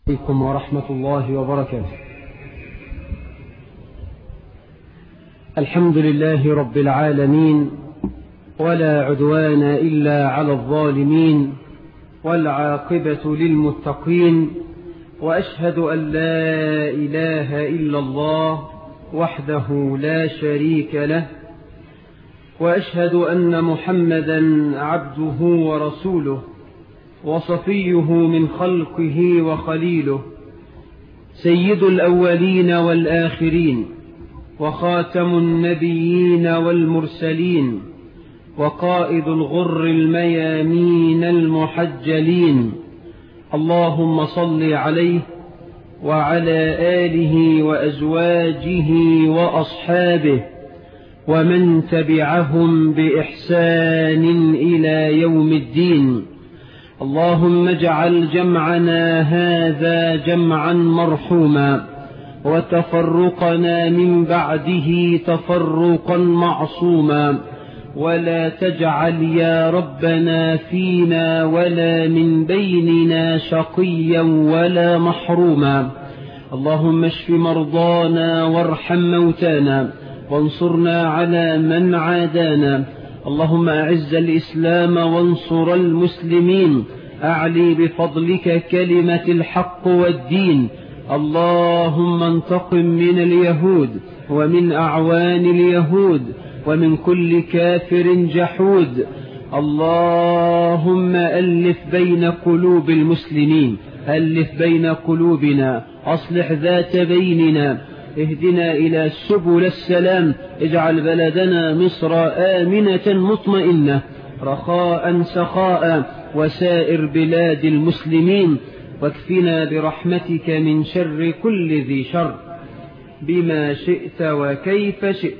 عليكم ورحمة الله وبركاته الحمد لله رب العالمين ولا عدوان إلا على الظالمين والعاقبة للمتقين وأشهد أن لا إله إلا الله وحده لا شريك له وأشهد أن محمدا عبده ورسوله وصفيه من خلقه وخليله سيد الأولين والآخرين وخاتم النبيين والمرسلين وقائد الغر الميامين المحجلين اللهم صل عليه وعلى آله وأزواجه وأصحابه ومن تبعهم بإحسان إلى يوم الدين اللهم اجعل جمعنا هذا جمعا مرحوما وتفرقنا من بعده تفرقا معصوما ولا تجعل يا ربنا فينا ولا من بيننا شقيا ولا محروما اللهم اشف مرضانا وارحم موتانا وانصرنا على من عادانا اللهم أعز الإسلام وانصر المسلمين أعلي بفضلك كلمة الحق والدين اللهم انتقم من اليهود ومن أعوان اليهود ومن كل كافر جحود اللهم ألف بين قلوب المسلمين ألف بين قلوبنا أصلح ذات بيننا اهدنا إلى سبل السلام اجعل بلدنا مصر آمنة مطمئنة رخاء سخاء وسائر بلاد المسلمين واكفنا برحمتك من شر كل ذي شر بما شئت وكيف شئت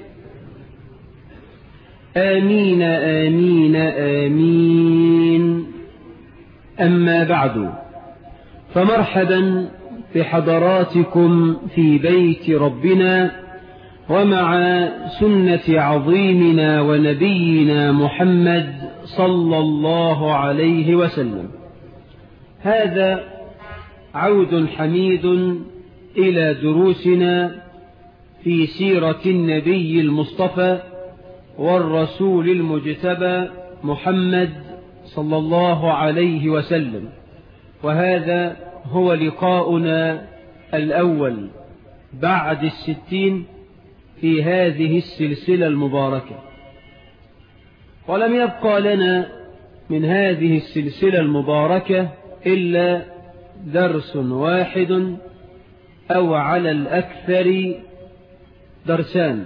آمين آمين آمين أما بعد فمرحبا بحضراتكم في بيت ربنا ومع سنة عظيمنا ونبينا محمد صلى الله عليه وسلم هذا عود حميد إلى دروسنا في سيرة النبي المصطفى والرسول المجتبى محمد صلى الله عليه وسلم وهذا هو لقاؤنا الأول بعد الستين في هذه السلسلة المباركة ولم يبقى لنا من هذه السلسلة المباركة إلا درس واحد أو على الأكثر درسان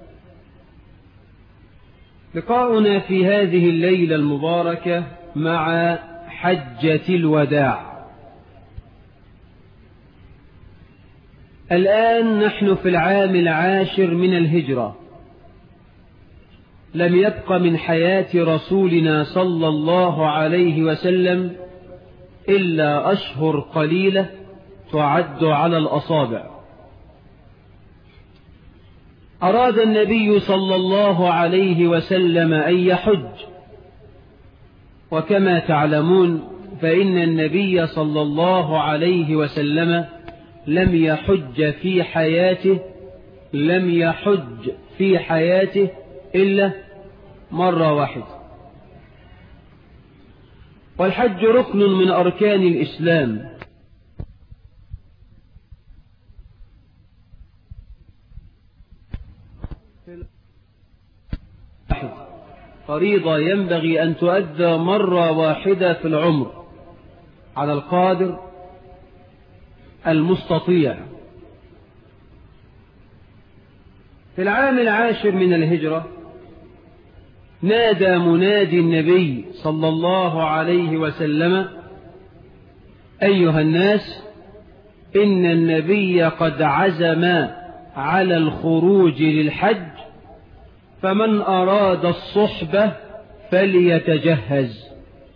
لقاؤنا في هذه الليلة المباركة مع حجة الوداع الآن نحن في العام العاشر من الهجرة لم يبق من حياة رسولنا صلى الله عليه وسلم إلا أشهر قليلة تعد على الأصابع أراد النبي صلى الله عليه وسلم أن يحج وكما تعلمون فإن النبي صلى الله عليه وسلم لم يحج في حياته لم يحج في حياته إلا مرة واحدة والحج ركن من أركان الإسلام فريضة ينبغي أن تؤدى مرة واحدة في العمر على القادر المستطيع في العام العاشر من الهجرة نادى منادي النبي صلى الله عليه وسلم أيها الناس إن النبي قد عزم على الخروج للحج فمن أراد الصحبة فليتجهز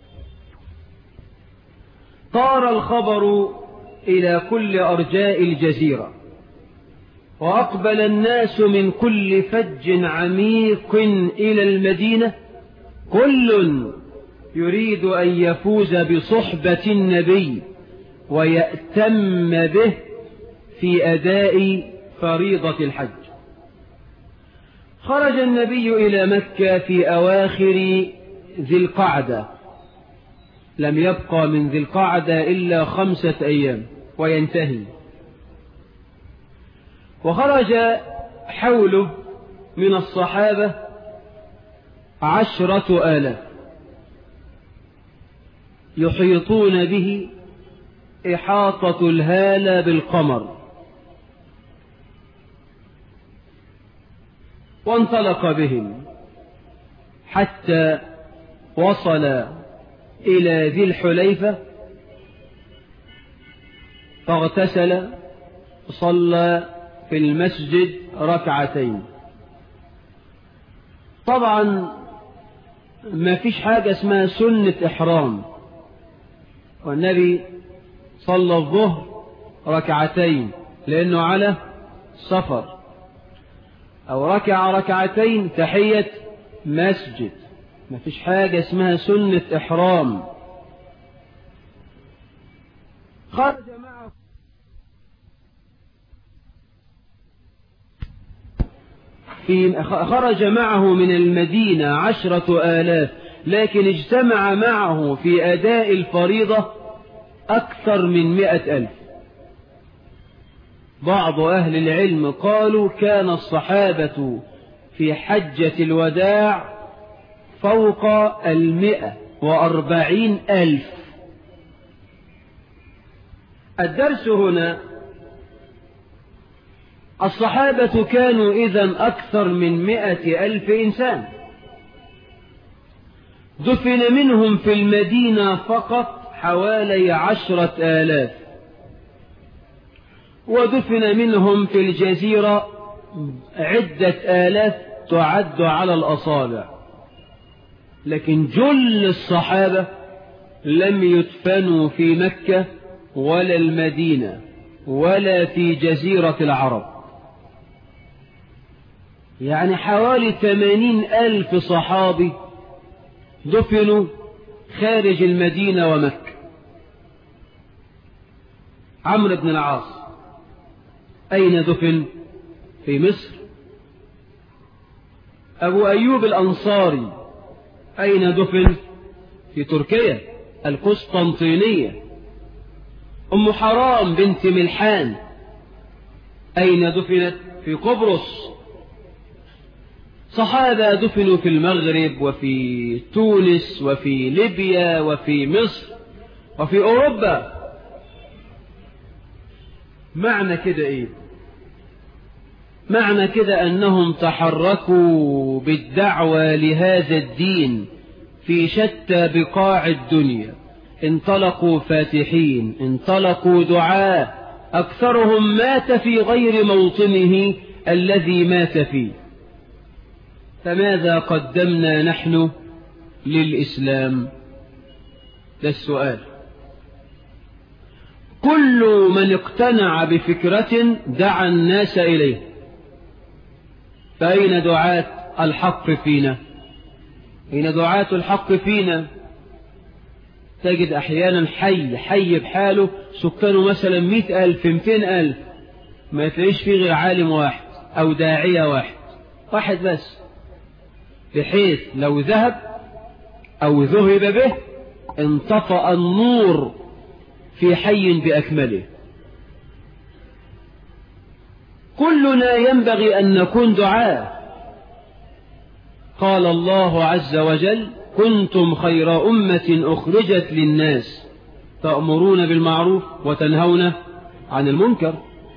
طار الخبر إلى كل أرجاء الجزيرة وأقبل الناس من كل فج عميق إلى المدينة كل يريد أن يفوز بصحبة النبي ويأتم به في أداء فريضة الحج خرج النبي إلى مكة في أواخر ذي القعدة لم يبقى من ذي القعدة إلا خمسة أيام وينتهي وخرج حوله من الصحابة عشرة آلاف يحيطون به إحاطة الهالة بالقمر وانطلق بهم حتى وصل إلى ذي الحليفة فاغتسل صلى في المسجد ركعتين طبعا ما فيش حاجة اسمها سنة إحرام والنبي صلى الظهر ركعتين لأنه على سفر أو ركع ركعتين تحية مسجد ما فيش حاجة اسمها سنة إحرام خرج معه في خرج معه من المدينة عشرة آلاف لكن اجتمع معه في أداء الفريضة أكثر من مئة ألف بعض أهل العلم قالوا كان الصحابة في حجة الوداع فوق المئة وأربعين ألف الدرس هنا الصحابة كانوا إذا أكثر من مئة ألف إنسان دفن منهم في المدينة فقط حوالي عشرة آلاف ودفن منهم في الجزيرة عدة آلاف تعد على الأصابع لكن جل الصحابة لم يدفنوا في مكة ولا المدينة ولا في جزيرة العرب يعني حوالي ثمانين ألف صحابي دفنوا خارج المدينة ومكة عمرو بن العاص أين دفن في مصر أبو أيوب الأنصاري أين دفن في تركيا القسطنطينية أم حرام بنت ملحان أين دفنت في قبرص صحابة دفنوا في المغرب وفي تونس وفي ليبيا وفي مصر وفي أوروبا معنى كده إيه معنى كده أنهم تحركوا بالدعوة لهذا الدين في شتى بقاع الدنيا انطلقوا فاتحين انطلقوا دعاء أكثرهم مات في غير موطنه الذي مات فيه فماذا قدمنا نحن للإسلام ده السؤال كل من اقتنع بفكرة دعا الناس إليه فأين دعاة الحق فينا أين دعاة الحق فينا تجد أحيانا حي حي بحاله سكانه مثلا مئة ألف مئتين ألف ما تلاقيش فيه غير عالم واحد أو داعية واحد واحد بس بحيث لو ذهب أو ذهب به انطفأ النور في حي بأكمله كلنا ينبغي أن نكون دعاء قال الله عز وجل كنتم خير أمة أخرجت للناس تأمرون بالمعروف وتنهون عن المنكر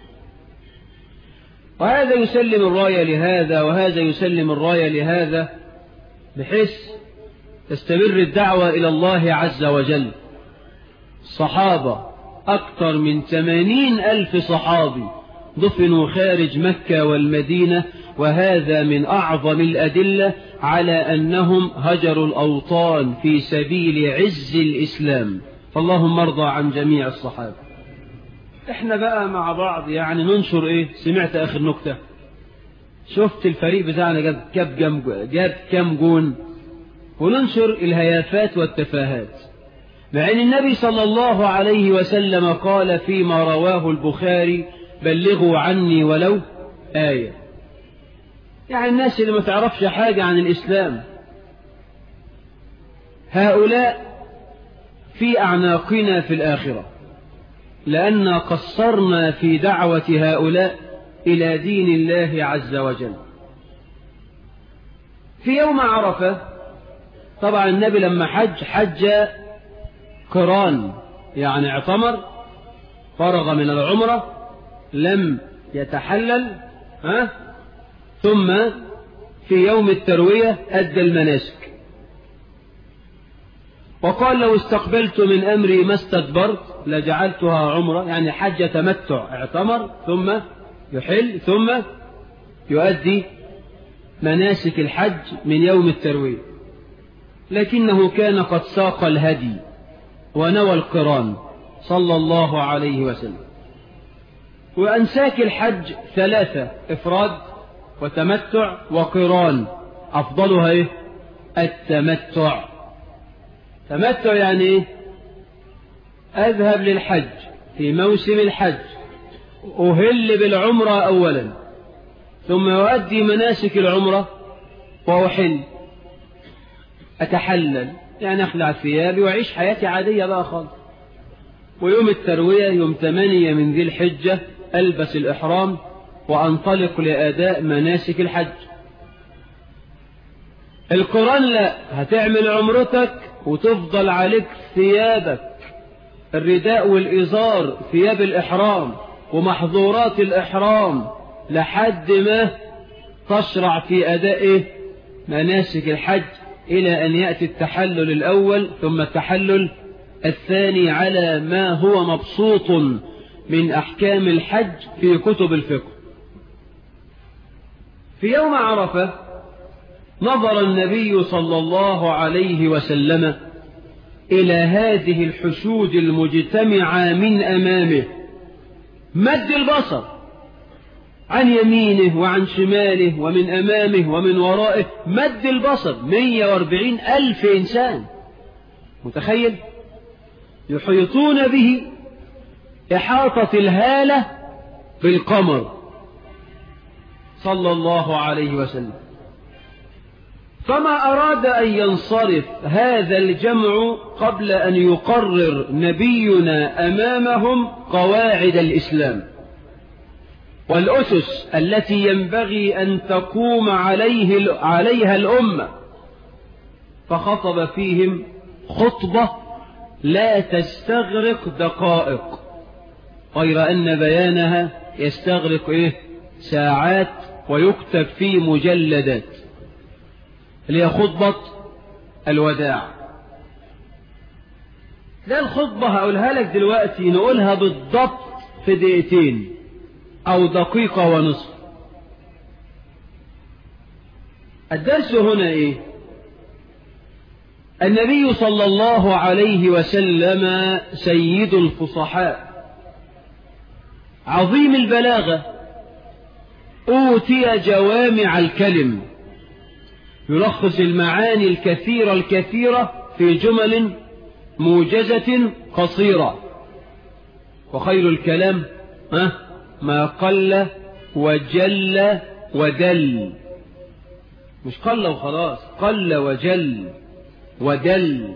وهذا يسلم الراية لهذا وهذا يسلم الراية لهذا بحيث تستمر الدعوة إلى الله عز وجل صحابة أكثر من ثمانين ألف صحابي دفنوا خارج مكة والمدينة وهذا من أعظم الأدلة على أنهم هجروا الأوطان في سبيل عز الإسلام فاللهم ارضى عن جميع الصحابة احنا بقى مع بعض يعني ننشر ايه سمعت اخر نكتة شفت الفريق بتاعنا جاب جاب جاب, جاب كام جون وننشر الهيافات والتفاهات مع أن النبي صلى الله عليه وسلم قال فيما رواه البخاري بلغوا عني ولو آية يعني الناس اللي ما تعرفش حاجة عن الإسلام هؤلاء في أعناقنا في الآخرة لأن قصرنا في دعوة هؤلاء إلى دين الله عز وجل في يوم عرفة طبعا النبي لما حج حج قران يعني اعتمر فرغ من العمرة لم يتحلل ها ثم في يوم التروية أدى المناسك وقال لو استقبلت من أمري ما استدبرت لجعلتها عمرة يعني حج تمتع اعتمر ثم يحل ثم يؤدي مناسك الحج من يوم التروية لكنه كان قد ساق الهدي ونوى القران صلى الله عليه وسلم وأنساك الحج ثلاثة إفراد وتمتع وقران أفضلها إيه؟ التمتع تمتع يعني إيه؟ أذهب للحج في موسم الحج أهل بالعمرة أولا ثم يؤدي مناسك العمرة وأحل أتحلل يعني أخلع ثيابي وأعيش حياتي عادية بقى خالص ويوم التروية يوم ثمانية من ذي الحجة ألبس الإحرام وأنطلق لأداء مناسك الحج القرآن لا هتعمل عمرتك وتفضل عليك ثيابك الرداء والإزار ثياب الإحرام ومحظورات الإحرام لحد ما تشرع في أداء مناسك الحج إلى أن يأتي التحلل الأول ثم التحلل الثاني على ما هو مبسوط من أحكام الحج في كتب الفقه في يوم عرفة نظر النبي صلى الله عليه وسلم إلى هذه الحشود المجتمعة من أمامه مد البصر عن يمينه وعن شماله ومن أمامه ومن ورائه مد البصر 140 ألف إنسان متخيل يحيطون به إحاطة الهالة بالقمر صلى الله عليه وسلم فما أراد أن ينصرف هذا الجمع قبل أن يقرر نبينا أمامهم قواعد الإسلام والأسس التي ينبغي أن تقوم عليه عليها الأمة فخطب فيهم خطبة لا تستغرق دقائق غير أن بيانها يستغرق إيه ساعات ويكتب في مجلدات اللي هي خطبة الوداع ده الخطبة هقولها لك دلوقتي نقولها بالضبط في دقيقتين أو دقيقة ونصف الدرس هنا إيه النبي صلى الله عليه وسلم سيد الفصحاء عظيم البلاغة أوتي جوامع الكلم يلخص المعاني الكثيرة الكثيرة في جمل موجزة قصيرة وخير الكلام ها ما قل وجل ودل مش قل وخلاص قل وجل ودل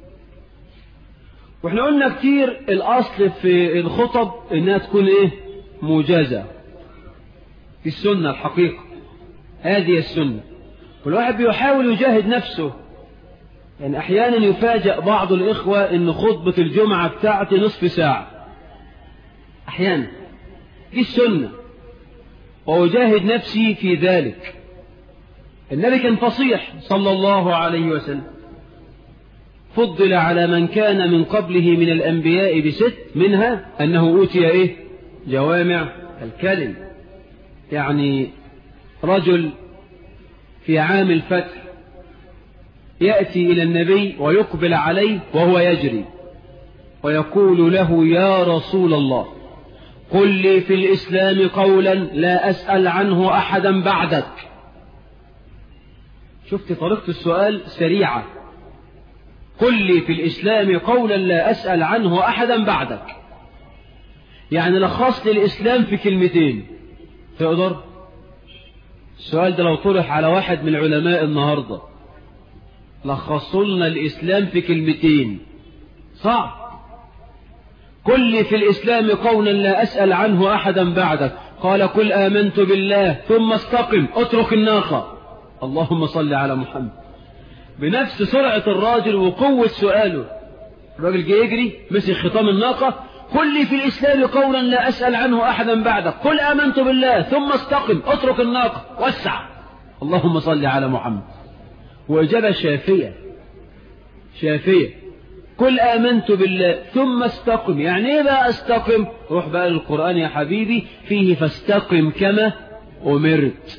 واحنا قلنا كتير الاصل في الخطب انها تكون ايه موجزة في السنة الحقيقة هذه السنة والواحد بيحاول يجاهد نفسه يعني احيانا يفاجأ بعض الاخوة ان خطبة الجمعة بتاعتي نصف ساعة احيانا دي السنة وأجاهد نفسي في ذلك النبي كان فصيح صلى الله عليه وسلم فضل على من كان من قبله من الأنبياء بست منها أنه أوتي إيه جوامع الكلم يعني رجل في عام الفتح يأتي إلى النبي ويقبل عليه وهو يجري ويقول له يا رسول الله قل لي في الإسلام قولا لا أسأل عنه أحدا بعدك شفت طريقة السؤال سريعة قل لي في الإسلام قولا لا أسأل عنه أحدا بعدك يعني لخص لي الإسلام في كلمتين تقدر السؤال ده لو طرح على واحد من العلماء النهاردة لخصوا لنا الإسلام في كلمتين صعب كل في الإسلام قولا لا أسأل عنه أحدا بعدك قال قل آمنت بالله ثم استقم اترك الناقة اللهم صل على محمد بنفس سرعة الراجل وقوة سؤاله الراجل جاي يجري مسك خطام الناقة كل في الإسلام قولا لا أسأل عنه أحدا بعدك قل آمنت بالله ثم استقم اترك الناقة وسع اللهم صل على محمد وإجابة شافية شافية قل آمنت بالله ثم استقم يعني ايه بقى استقم روح بقى للقرآن يا حبيبي فيه فاستقم كما أمرت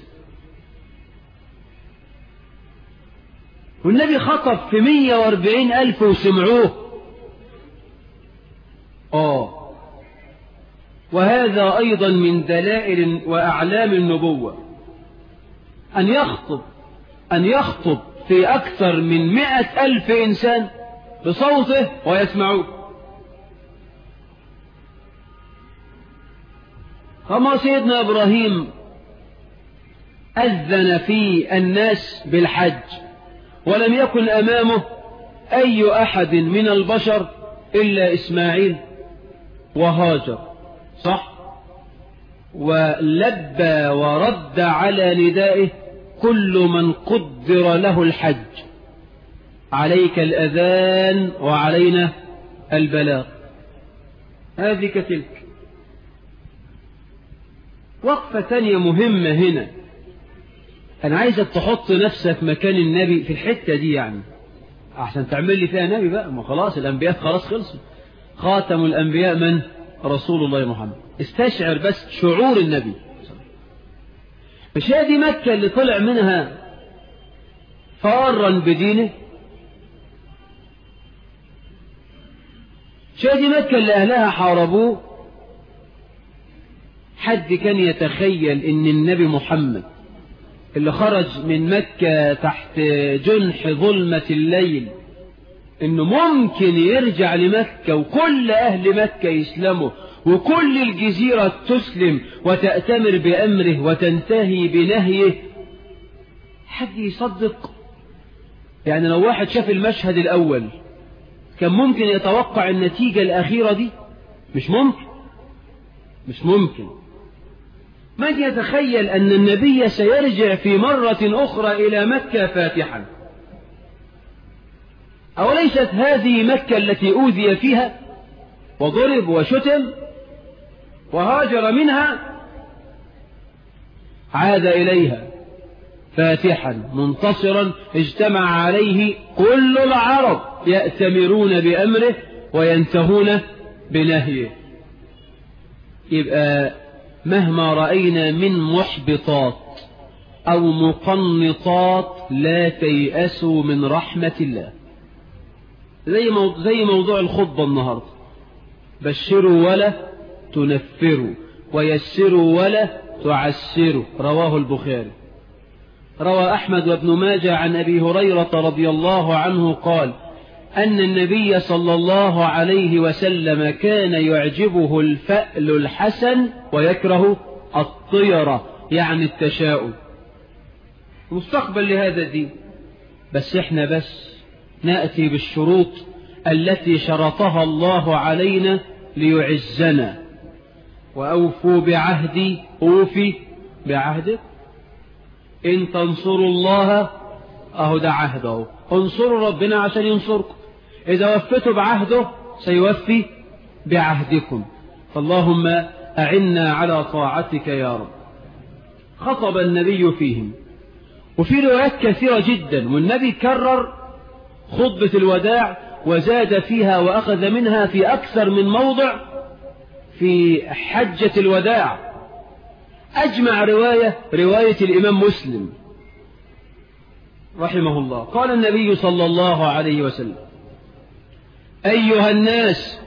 والنبي خطب في مية واربعين ألف وسمعوه آه وهذا أيضا من دلائل وأعلام النبوة أن يخطب أن يخطب في أكثر من مئة ألف إنسان بصوته ويسمعوه كما سيدنا إبراهيم أذن في الناس بالحج ولم يكن أمامه أي أحد من البشر إلا إسماعيل وهاجر صح ولبى ورد على ندائه كل من قدر له الحج عليك الأذان وعلينا البلاغ هذه كتلك وقفة ثانية مهمة هنا أنا عايزك تحط نفسك مكان النبي في الحتة دي يعني عشان تعمل لي فيها نبي بقى ما خلاص الأنبياء خلاص خلصوا خاتم الأنبياء من رسول الله محمد استشعر بس شعور النبي مش هي دي مكة اللي طلع منها فارا بدينه مش هي دي مكة اللي أهلها حاربوه حد كان يتخيل ان النبي محمد اللي خرج من مكة تحت جنح ظلمة الليل انه ممكن يرجع لمكة وكل اهل مكة يسلموا وكل الجزيرة تسلم وتأتمر بأمره وتنتهي بنهيه حد يصدق يعني لو واحد شاف المشهد الأول كان ممكن يتوقع النتيجة الأخيرة دي مش ممكن مش ممكن من يتخيل أن النبي سيرجع في مرة أخرى إلى مكة فاتحا أوليست هذه مكة التي أوذي فيها وضرب وشتم وهاجر منها عاد إليها فاتحا منتصرا اجتمع عليه كل العرب يأتمرون بأمره وينتهون بنهيه يبقى مهما رأينا من محبطات أو مقنطات لا تيأسوا من رحمة الله زي موضوع, زي موضوع الخطبة النهاردة بشروا ولا تنفروا ويسروا ولا تعسروا رواه البخاري روى أحمد وابن ماجه عن أبي هريرة رضي الله عنه قال أن النبي صلى الله عليه وسلم كان يعجبه الفأل الحسن ويكره الطيرة يعني التشاؤم مستقبل لهذا الدين بس احنا بس نأتي بالشروط التي شرطها الله علينا ليعزنا وأوفوا بعهدي أوفي بعهدك إن تنصروا الله أهو ده عهده انصروا ربنا عشان ينصركم إذا وفيتوا بعهده سيوفي بعهدكم فاللهم أعنا على طاعتك يا رب خطب النبي فيهم وفي روايات كثيرة جدا والنبي كرر خطبة الوداع وزاد فيها وأخذ منها في أكثر من موضع في حجة الوداع أجمع رواية رواية الإمام مسلم رحمه الله قال النبي صلى الله عليه وسلم أيها الناس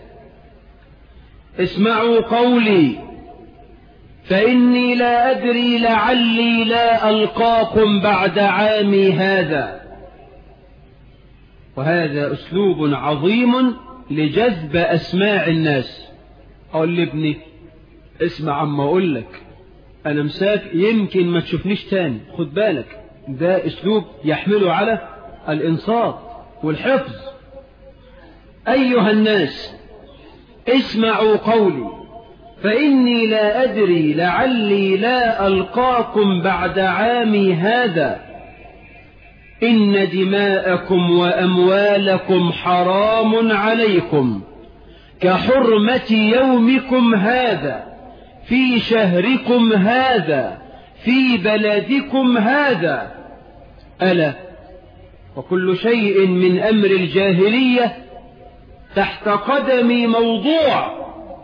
اسمعوا قولي فإني لا أدري لعلي لا ألقاكم بعد عامي هذا وهذا أسلوب عظيم لجذب أسماع الناس أقول لابني اسمع عما أقول لك أنا مساك يمكن ما تشوفنيش تاني خد بالك ده أسلوب يحمله على الإنصات والحفظ أيها الناس اسمعوا قولي فإني لا أدري لعلي لا ألقاكم بعد عامي هذا إن دماءكم وأموالكم حرام عليكم كحرمة يومكم هذا في شهركم هذا في بلدكم هذا ألا وكل شيء من أمر الجاهلية تحت قدمي موضوع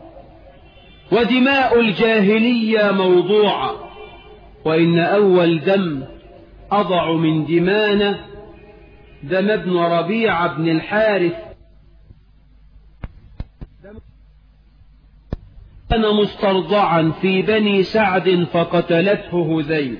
ودماء الجاهلية موضوع وإن أول دم أضع من دمانا دم ابن ربيع بن الحارث كان مسترضعا في بني سعد فقتلته هذيل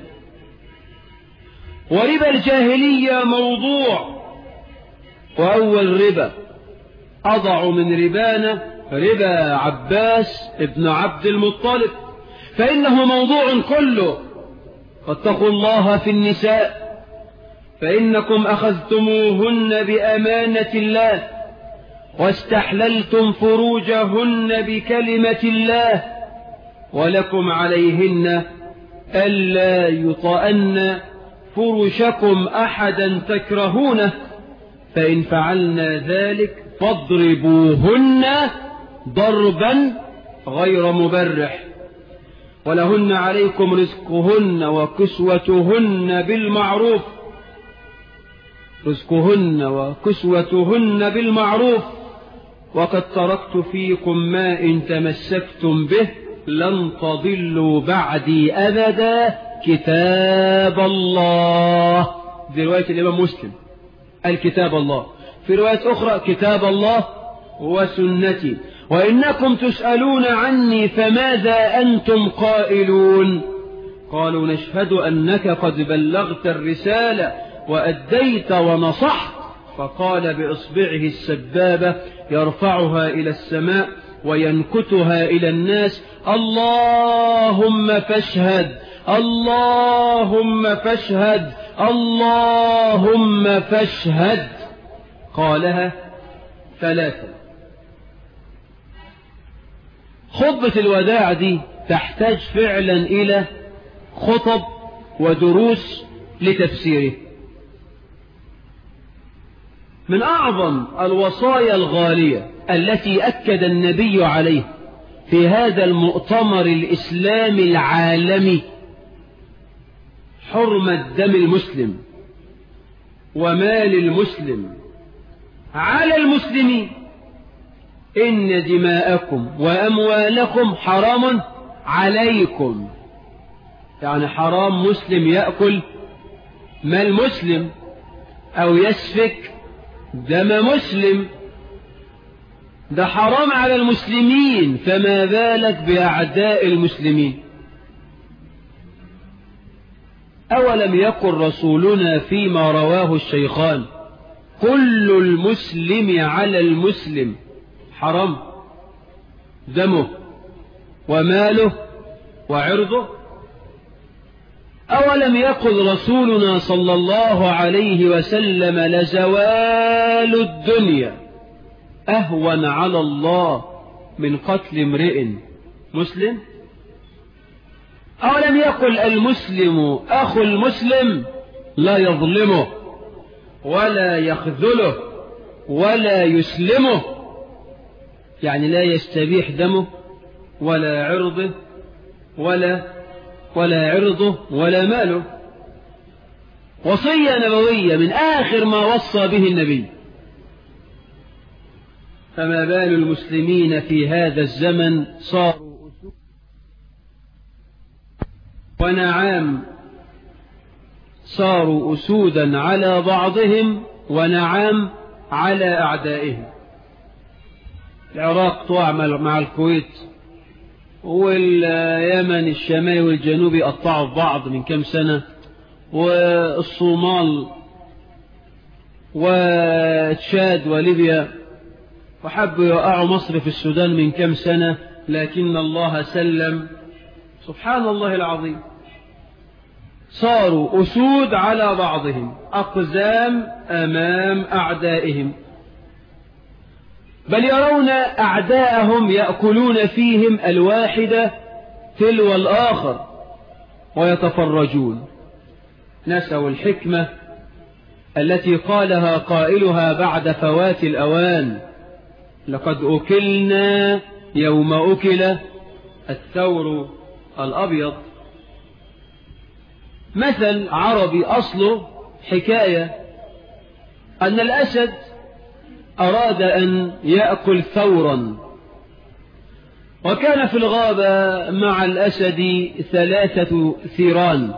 وربا الجاهلية موضوع وأول ربا أضع من ربانا ربا عباس ابن عبد المطلب فإنه موضوع كله واتقوا الله في النساء فإنكم أخذتموهن بأمانة الله واستحللتم فروجهن بكلمة الله ولكم عليهن ألا يطأن فرشكم أحدا تكرهونه فإن فعلنا ذلك فاضربوهن ضربا غير مبرح ولهن عليكم رزقهن وكسوتهن بالمعروف رزقهن وكسوتهن بالمعروف وقد تركت فيكم ما إن تمسكتم به لن تضلوا بعدي أبدا كتاب الله دي رواية الإمام مسلم الكتاب الله في رواية أخرى كتاب الله وسنتي وإنكم تسألون عني فماذا أنتم قائلون قالوا نشهد أنك قد بلغت الرسالة وأديت ونصحت فقال بإصبعه السبابة يرفعها إلى السماء وينكتها إلى الناس اللهم فاشهد اللهم فاشهد اللهم فاشهد قالها ثلاثة خطبة الوداع دي تحتاج فعلا إلى خطب ودروس لتفسيره من أعظم الوصايا الغالية التي أكد النبي عليه في هذا المؤتمر الإسلامي العالمي حرمة دم المسلم ومال المسلم على المسلمين إن دماءكم وأموالكم حرام عليكم يعني حرام مسلم يأكل مال مسلم أو يسفك دم مسلم ده حرام على المسلمين فما بالك بأعداء المسلمين أولم يقل رسولنا فيما رواه الشيخان كل المسلم على المسلم حرام دمه وماله وعرضه أولم يقل رسولنا صلى الله عليه وسلم لزوال الدنيا أهون على الله من قتل امرئ مسلم أولم يقل المسلم أخو المسلم لا يظلمه ولا يخذله ولا يسلمه يعني لا يستبيح دمه ولا عرضه ولا ولا عرضه ولا ماله وصية نبوية من آخر ما وصى به النبي فما بال المسلمين في هذا الزمن صاروا ونعام صاروا أسودا على بعضهم ونعام على أعدائهم العراق تعمل مع الكويت واليمن الشمالي والجنوبي قطعوا في بعض من كم سنة والصومال وتشاد وليبيا وحبوا يوقعوا مصر في السودان من كم سنة لكن الله سلم سبحان الله العظيم صاروا أسود على بعضهم أقزام أمام أعدائهم بل يرون أعداءهم يأكلون فيهم الواحدة تلو الآخر ويتفرجون نسوا الحكمة التي قالها قائلها بعد فوات الأوان لقد أكلنا يوم أكل الثور الأبيض مثل عربي أصله حكاية أن الأسد أراد أن يأكل ثورا وكان في الغابة مع الأسد ثلاثة ثيران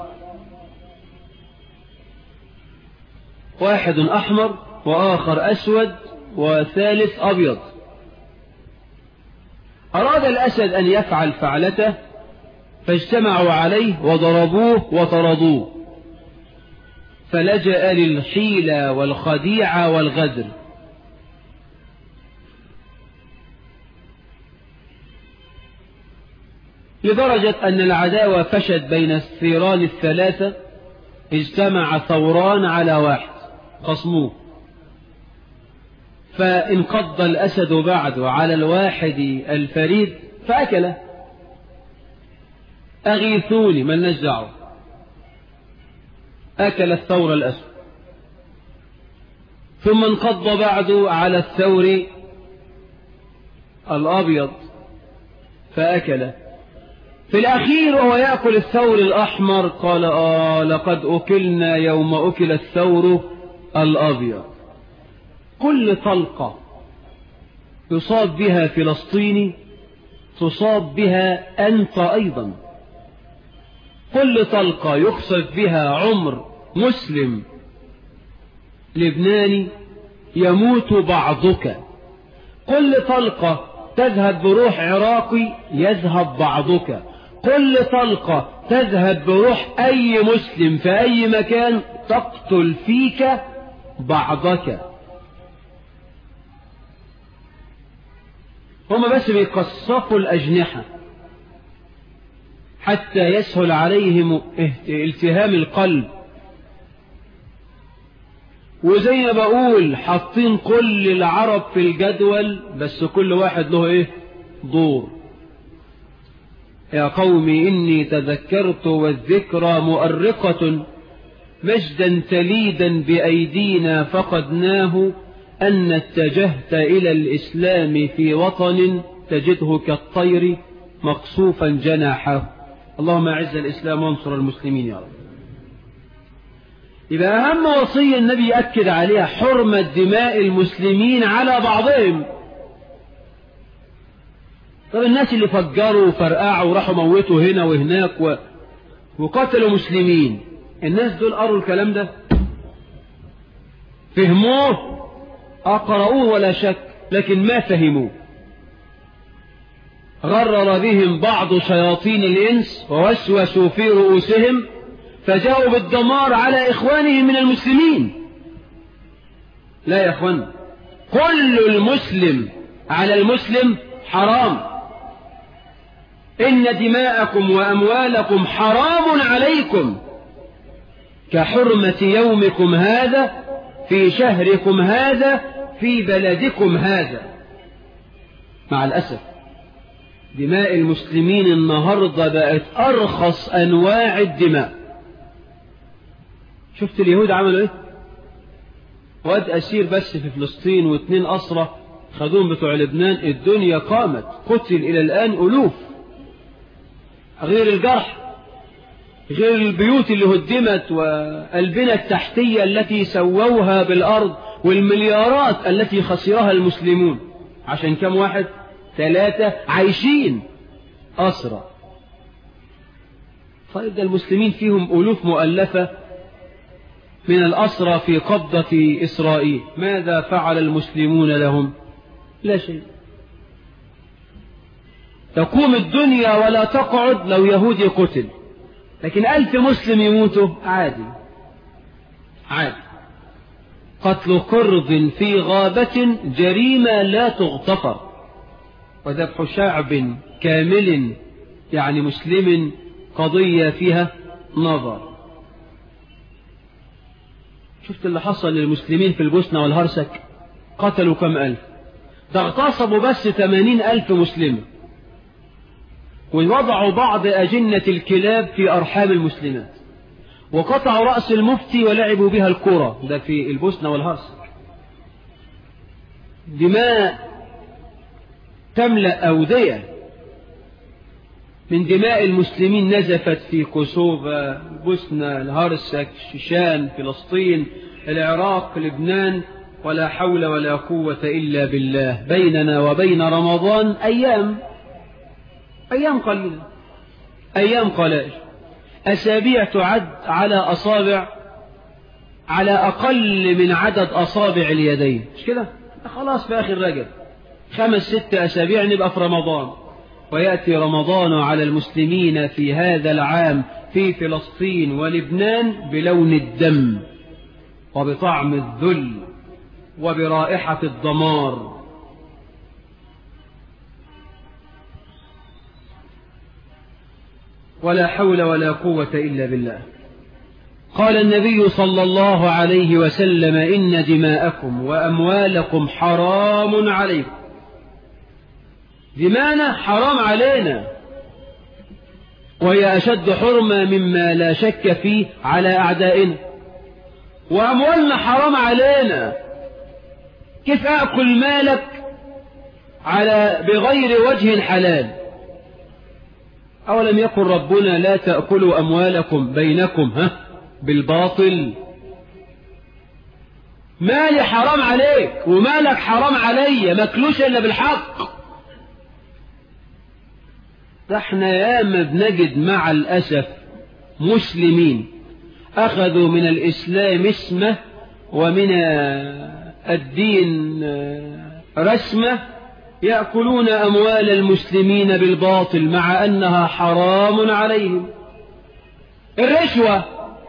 واحد أحمر وآخر أسود وثالث أبيض أراد الأسد أن يفعل فعلته فاجتمعوا عليه وضربوه وطردوه فلجأ للحيلة والخديعة والغدر لدرجة أن العداوة فشت بين الثيران الثلاثة اجتمع ثوران على واحد خصموه فانقض الأسد بعد على الواحد الفريد فأكله أغيثوني من نجعه أكل الثور الأسود ثم انقض بعد على الثور الأبيض فأكله في الأخير وهو يأكل الثور الأحمر قال آه لقد أكلنا يوم أكل الثور الأبيض كل طلقة يصاب بها فلسطيني تصاب بها أنت أيضا كل طلقة يخسف بها عمر مسلم لبناني يموت بعضك كل طلقة تذهب بروح عراقي يذهب بعضك كل طلقة تذهب بروح أي مسلم في أي مكان تقتل فيك بعضك هم بس بيقصفوا الأجنحة حتى يسهل عليهم التهام القلب وزي ما بقول حاطين كل العرب في الجدول بس كل واحد له ايه دور يا قوم إني تذكرت والذكرى مؤرقة مجدا تليدا بأيدينا فقدناه أن اتجهت إلى الإسلام في وطن تجده كالطير مقصوفا جناحه اللهم أعز الإسلام وانصر المسلمين يا رب يبقى أهم وصية النبي يأكد عليها حرمة دماء المسلمين على بعضهم طب الناس اللي فجروا وفرقعوا وراحوا موتوا هنا وهناك و... وقتلوا مسلمين الناس دول قروا الكلام ده فهموه أقرأوه ولا شك لكن ما فهموه غرر بهم بعض شياطين الإنس ووسوسوا في رؤوسهم فجاءوا بالدمار على إخوانهم من المسلمين لا يا أخوان كل المسلم على المسلم حرام إن دماءكم وأموالكم حرام عليكم كحرمة يومكم هذا في شهركم هذا في بلدكم هذا مع الأسف دماء المسلمين النهاردة بقت أرخص أنواع الدماء شفت اليهود عملوا ايه واد أسير بس في فلسطين واثنين أسرة خدوهم بتوع لبنان الدنيا قامت قتل إلى الآن ألوف غير الجرح غير البيوت اللي هدمت والبنى التحتية التي سووها بالأرض والمليارات التي خسرها المسلمون عشان كم واحد ثلاثة عايشين أسرى طيب ده المسلمين فيهم ألوف مؤلفة من الأسرى في قبضة إسرائيل ماذا فعل المسلمون لهم لا شيء تقوم الدنيا ولا تقعد لو يهودي قتل لكن ألف مسلم يموتوا عادي عادي قتل قرد في غابة جريمة لا تغتفر وذبح شعب كامل يعني مسلم قضية فيها نظر شفت اللي حصل للمسلمين في البوسنة والهرسك قتلوا كم ألف ده اغتصبوا بس ثمانين ألف مسلمة ووضعوا بعض أجنة الكلاب في أرحام المسلمات وقطعوا رأس المفتي ولعبوا بها الكرة ده في البوسنة والهرسك دماء تملأ أودية من دماء المسلمين نزفت في كوسوفا بوسنة الهرسك شيشان فلسطين العراق لبنان ولا حول ولا قوة إلا بالله بيننا وبين رمضان أيام أيام قليلة أيام قلائل أسابيع تعد على أصابع على أقل من عدد أصابع اليدين مش كده خلاص في آخر رجب خمس ست أسابيع نبقى في رمضان ويأتي رمضان على المسلمين في هذا العام في فلسطين ولبنان بلون الدم وبطعم الذل وبرائحة الدمار ولا حول ولا قوة إلا بالله قال النبي صلى الله عليه وسلم إن دماءكم وأموالكم حرام عليكم دمانا حرام علينا وهي أشد حرمة مما لا شك فيه على أعدائنا وأموالنا حرام علينا كيف أأكل مالك على بغير وجه حلال أولم يقل ربنا لا تأكلوا أموالكم بينكم ها بالباطل مالي حرام عليك ومالك حرام علي ماكلوش إلا بالحق ده احنا ياما بنجد مع الأسف مسلمين أخذوا من الإسلام اسمه ومن الدين رسمه يأكلون أموال المسلمين بالباطل مع أنها حرام عليهم الرشوة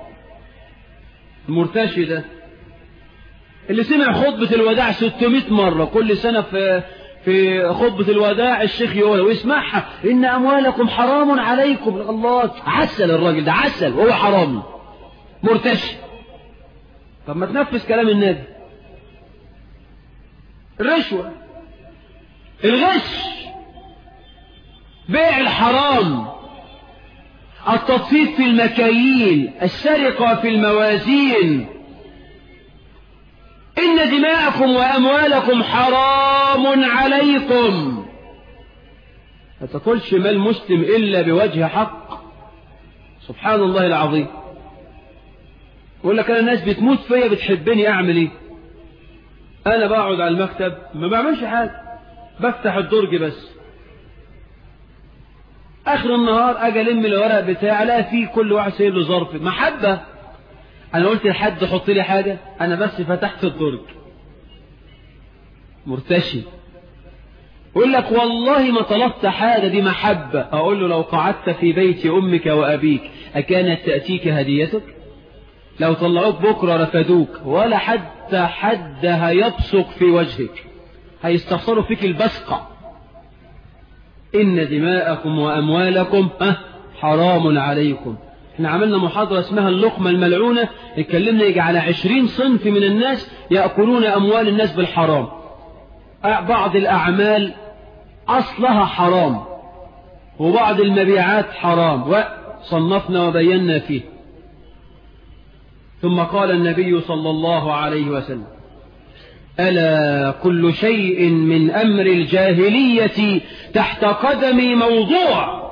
المرتشدة اللي سمع خطبة الوداع 600 مرة كل سنة في في خطبة الوداع الشيخ يقول ويسمعها إن أموالكم حرام عليكم الله عسل الراجل ده عسل وهو حرام مرتشد طب ما تنفذ كلام النبي الرشوة الغش بيع الحرام التطفيف في المكاييل السرقة في الموازين إن دماءكم وأموالكم حرام عليكم ما تقولش ما المسلم إلا بوجه حق سبحان الله العظيم يقول لك أنا الناس بتموت فيا بتحبني أعمل إيه أنا بقعد على المكتب ما بعملش حاجة بفتح الدرج بس آخر النهار أجي ألم الورق بتاعي ألاقي فيه كل واحد سايب له ظرف محبة أنا قلت لحد حط لي حاجة أنا بس فتحت الدرج مرتشي يقول لك والله ما طلبت حاجة دي محبة أقول له لو قعدت في بيت أمك وأبيك أكانت تأتيك هديتك لو طلعوك بكرة رفدوك ولا حتى حد هيبصق في وجهك هيستخسروا فيك البسقة إن دماءكم وأموالكم حرام عليكم احنا عملنا محاضرة اسمها اللقمة الملعونة اتكلمنا يجي على عشرين صنف من الناس يأكلون أموال الناس بالحرام بعض الأعمال أصلها حرام وبعض المبيعات حرام وصنفنا وبينا فيه ثم قال النبي صلى الله عليه وسلم ألا كل شيء من أمر الجاهلية تحت قدمي موضوع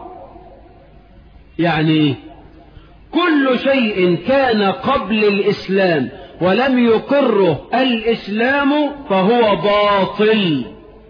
يعني كل شيء كان قبل الإسلام ولم يقره الإسلام فهو باطل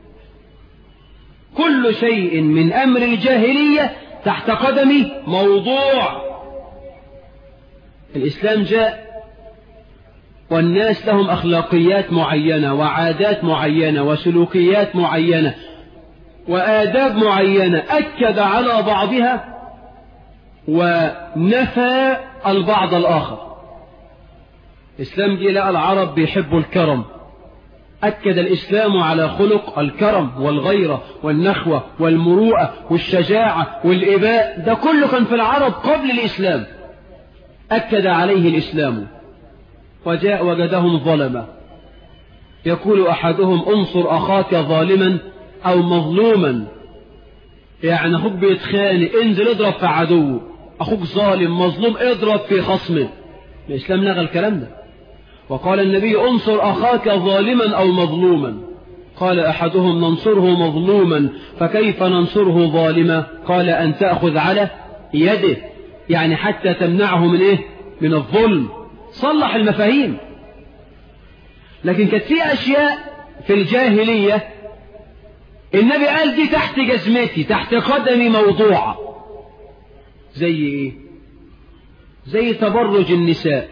كل شيء من أمر الجاهلية تحت قدمي موضوع الإسلام جاء والناس لهم أخلاقيات معينة وعادات معينة وسلوكيات معينة وآداب معينة أكد على بعضها ونفى البعض الآخر الإسلام جه لقى العرب بيحبوا الكرم أكد الإسلام على خلق الكرم والغيرة والنخوة والمروءة والشجاعة والإباء ده كله كان في العرب قبل الإسلام أكد عليه الإسلام وجاء وجدهم ظلمة يقول أحدهم انصر أخاك ظالما أو مظلوما يعني أخوك بيتخانق انزل اضرب في عدوه أخوك ظالم مظلوم اضرب في خصمه الإسلام لغى الكلام ده وقال النبي انصر أخاك ظالما أو مظلوما قال أحدهم ننصره مظلوما فكيف ننصره ظالما قال أن تأخذ على يده يعني حتى تمنعه من إيه من الظلم صلح المفاهيم لكن كانت في أشياء في الجاهلية النبي قال دي تحت جزمتي تحت قدمي موضوعة زي ايه زي تبرج النساء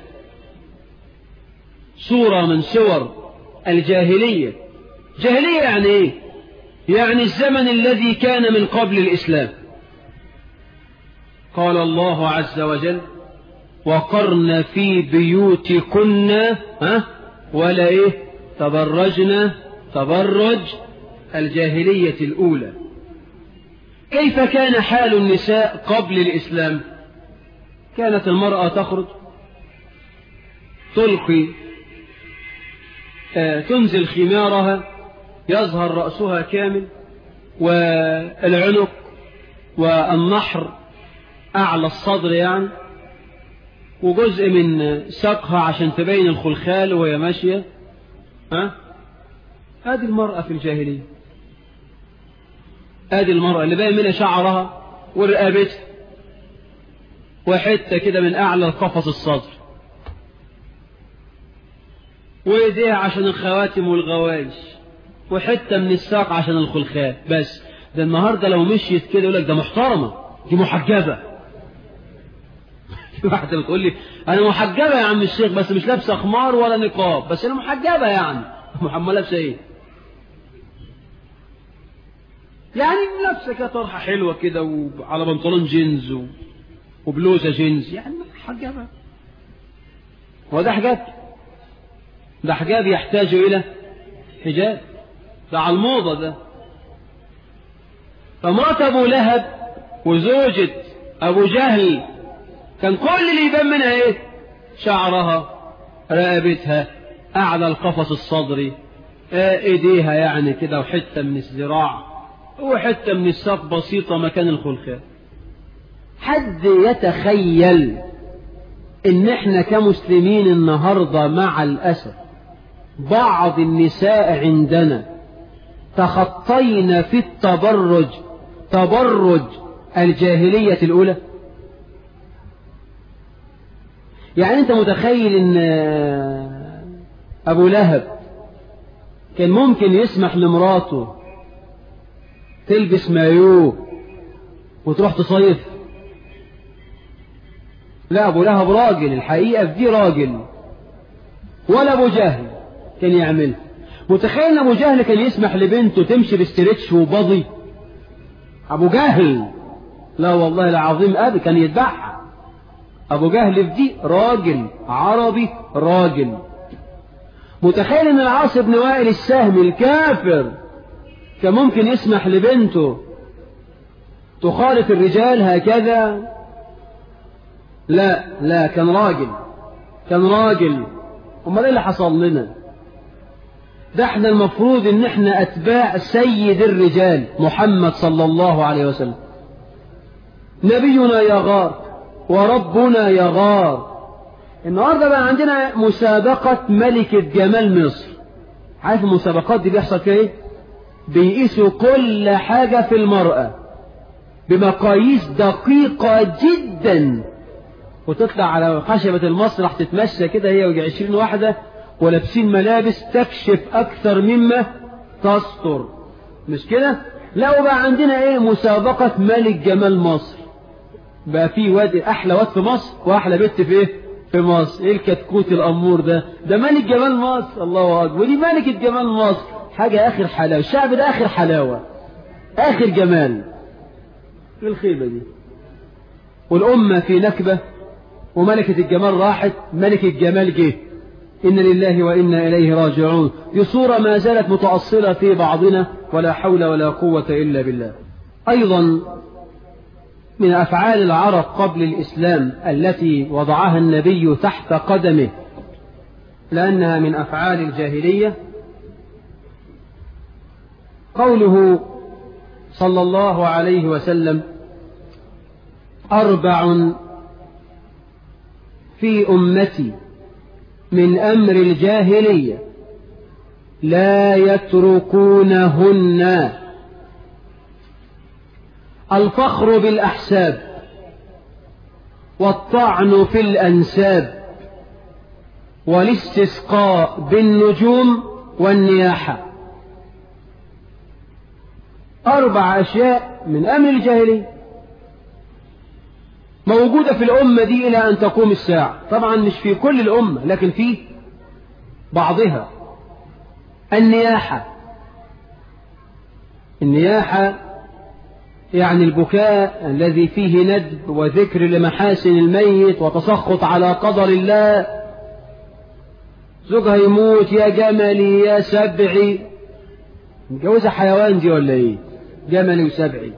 صورة من صور الجاهلية جاهلية يعني ايه يعني الزمن الذي كان من قبل الإسلام قال الله عز وجل وقرن في بيوتكن ها ولا ايه تبرجنا تبرج الجاهلية الأولى كيف كان حال النساء قبل الإسلام كانت المرأة تخرج تلقي آه تنزل خمارها يظهر رأسها كامل والعنق والنحر أعلى الصدر يعني وجزء من ساقها عشان تبين الخلخال وهي ماشية ها هذه المرأة في الجاهلية هذه المرأة اللي باين منها شعرها ورقبتها وحتة كده من أعلى القفص الصدر وإيديها عشان الخواتم والغوايش وحتة من الساق عشان الخلخال بس ده النهاردة لو مشيت كده يقول لك ده محترمة دي محجبة واحدة بتقول لي أنا محجبة يا عم الشيخ بس مش لابسة خمار ولا نقاب بس أنا محجبة يعني محمد لابسة إيه يعني لابسة كده طرحة حلوة كده وعلى بنطلون جينز و... وبلوزة جينز يعني محجبة وده حجاب ده حجاب يحتاج إلى حجاب ده على الموضة ده فمرات أبو لهب وزوجة أبو جهل كان كل اللي يبان منها إيه شعرها رقبتها أعلى القفص الصدري إيديها يعني كده وحتة من الذراع وحتة من الساق بسيطة مكان الخلخال حد يتخيل ان احنا كمسلمين النهاردة مع الأسف بعض النساء عندنا تخطينا في التبرج تبرج الجاهلية الأولى يعني أنت متخيل أن أبو لهب كان ممكن يسمح لمراته تلبس مايوه وتروح تصيف لا أبو لهب راجل الحقيقة في دي راجل ولا أبو جهل كان يعمل متخيل أبو جهل كان يسمح لبنته تمشي باسترتش وبضي أبو جهل لا والله العظيم أبي كان يتبعها أبو جهل في دي راجل عربي راجل متخيل أن العاص بن وائل السهم الكافر كان ممكن يسمح لبنته تخالف الرجال هكذا لا لا كان راجل كان راجل امال ايه اللي حصل لنا ده احنا المفروض ان احنا اتباع سيد الرجال محمد صلى الله عليه وسلم نبينا يغار وربنا يغار النهارده بقى عندنا مسابقة ملكة جمال مصر عارف المسابقات دي بيحصل فيها ايه بيقيسوا كل حاجة في المرأة بمقاييس دقيقة جدا وتطلع على خشبة المسرح تتمشى كده هي ويجي عشرين واحدة ولابسين ملابس تكشف أكثر مما تستر مش كده؟ لا وبقى عندنا ايه مسابقة ملك جمال مصر بقى في واد أحلى واد في مصر وأحلى بنت في ايه؟ في مصر ايه الكتكوت الأمور ده ده ملك جمال مصر الله أكبر ودي ملكة جمال مصر حاجة آخر حلاوة الشعب ده آخر حلاوة آخر جمال ايه الخيبة دي والأمة في نكبة وملكة الجمال راحت ملك الجمال جه إن لله وإنا إليه راجعون دي صورة ما زالت متأصلة في بعضنا ولا حول ولا قوة إلا بالله أيضا من أفعال العرب قبل الإسلام التي وضعها النبي تحت قدمه لأنها من أفعال الجاهلية قوله صلى الله عليه وسلم أربع في أمتي من أمر الجاهلية لا يتركونهن الفخر بالأحساب والطعن في الأنساب والاستسقاء بالنجوم والنياحة أربع أشياء من أمر الجاهلية موجودة في الأمة دي إلى أن تقوم الساعة طبعا مش في كل الأمة لكن في بعضها النياحة النياحة يعني البكاء الذي فيه ندب وذكر لمحاسن الميت وتسخط على قدر الله زوجها يموت يا جملي يا سبعي متجوزة حيوان دي ولا ايه جملي وسبعي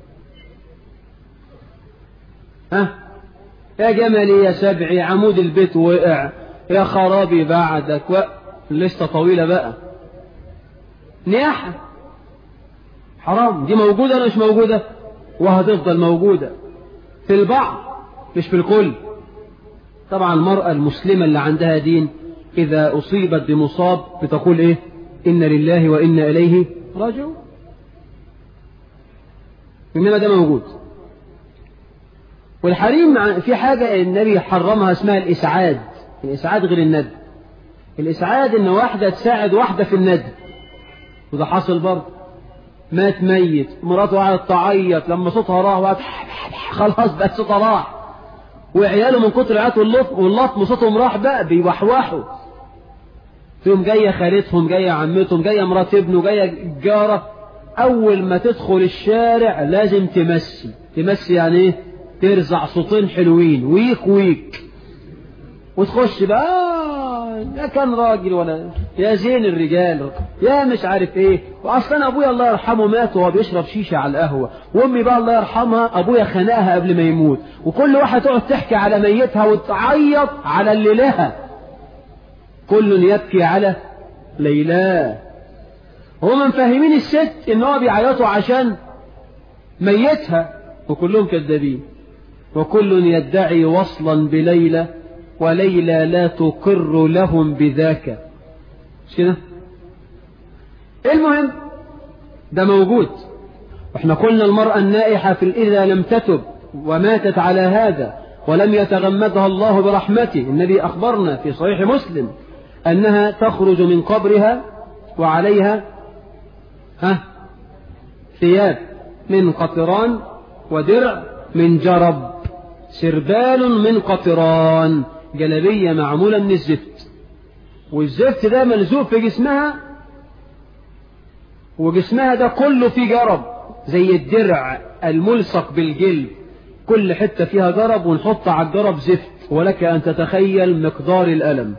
ها يا جملي يا سبعي عمود البيت وقع يا خرابي بعدك و... لسه طويلة بقى نياحة حرام دي موجودة ولا مش موجودة وهتفضل موجودة في البعض مش في الكل طبعا المرأة المسلمة اللي عندها دين إذا أصيبت بمصاب بتقول إيه إن لله وإنا إليه راجعون إنما ده موجود والحريم في حاجة النبي حرمها اسمها الإسعاد الإسعاد غير الندب الإسعاد إن واحدة تساعد واحدة في الندب وده حصل برضه مات ميت مراته قعدت تعيط لما صوتها راح وقعدت خلاص بقى صوتها راح وعياله من كتر العياط واللطم واللطم صوتهم راح بقى بيوحوحوا فيهم جاية خالتهم جاية عمتهم جاية مرات ابنه جاية جارة أول ما تدخل الشارع لازم تمسي تمسي يعني إيه ترزع صوتين حلوين ويك ويك وتخش بقى آه لا كان راجل ولا يا زين الرجال يا مش عارف ايه واصلا ابويا الله يرحمه مات وهو بيشرب شيشه على القهوه وامي بقى الله يرحمها ابويا خنقها قبل ما يموت وكل واحد تقعد تحكي على ميتها وتعيط على اللي لها كل يبكي على ليلاه هم مفهمين الست ان هو بيعيطوا عشان ميتها وكلهم كذابين وكل يدعي وصلا بليلى وليلى لا تقر لهم بذاك مش كده المهم ده موجود واحنا قلنا المرأة النائحة في إذا لم تتب وماتت على هذا ولم يتغمدها الله برحمته النبي أخبرنا في صحيح مسلم أنها تخرج من قبرها وعليها ها ثياب من قطران ودرع من جرب سربال من قطران جلبية معمولة من الزفت والزفت ده ملزوق في جسمها وجسمها ده كله فيه جرب زي الدرع الملصق بالجلد كل حتة فيها جرب ونحط على الجرب زفت ولك أن تتخيل مقدار الألم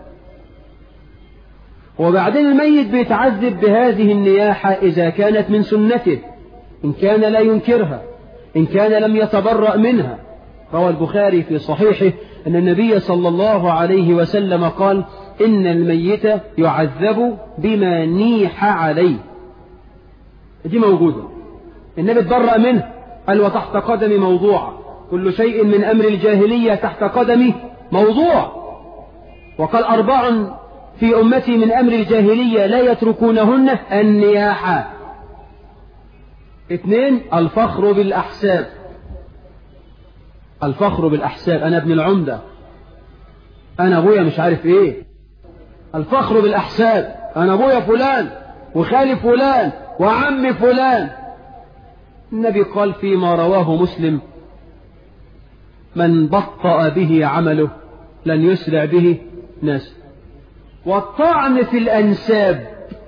وبعدين الميت بيتعذب بهذه النياحة إذا كانت من سنته إن كان لا ينكرها إن كان لم يتبرأ منها روى البخاري في صحيحه أن النبي صلى الله عليه وسلم قال إن الميت يعذب بما نيح عليه دي موجودة النبي اتبرأ منه قال وتحت قدمي موضوع كل شيء من أمر الجاهلية تحت قدمي موضوع وقال أربع في أمتي من أمر الجاهلية لا يتركونهن النياحة اثنين الفخر بالأحساب الفخر بالأحساب أنا ابن العمدة أنا أبويا مش عارف إيه الفخر بالأحساب أنا أبويا فلان وخالي فلان وعمي فلان النبي قال فيما رواه مسلم من بطأ به عمله لن يسرع به ناس والطعن في الأنساب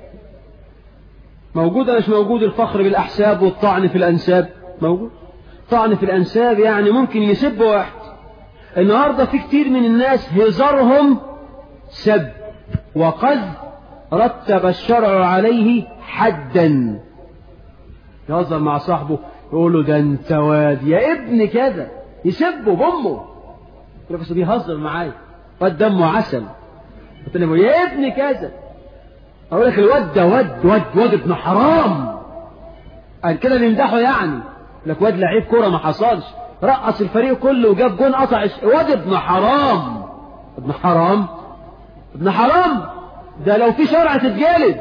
موجود مش موجود الفخر بالأحساب والطعن في الأنساب موجود طعن في الأنساب يعني ممكن يسب واحد النهاردة في كتير من الناس هزارهم سب وقد رتب الشرع عليه حدا يهزر مع صاحبه يقول له ده انت واد يا ابن كذا يسبه بامه يقول له بيهزر معايا واد دمه عسل قلت له يا ابن كذا اقول لك الواد ده واد واد واد ابن حرام قال كده بيمدحه يعني لك واد لعيب كوره ما حصلش رقص الفريق كله وجاب جون قطع واد ابن حرام ابن حرام ابن حرام ده لو في شرع تتجلد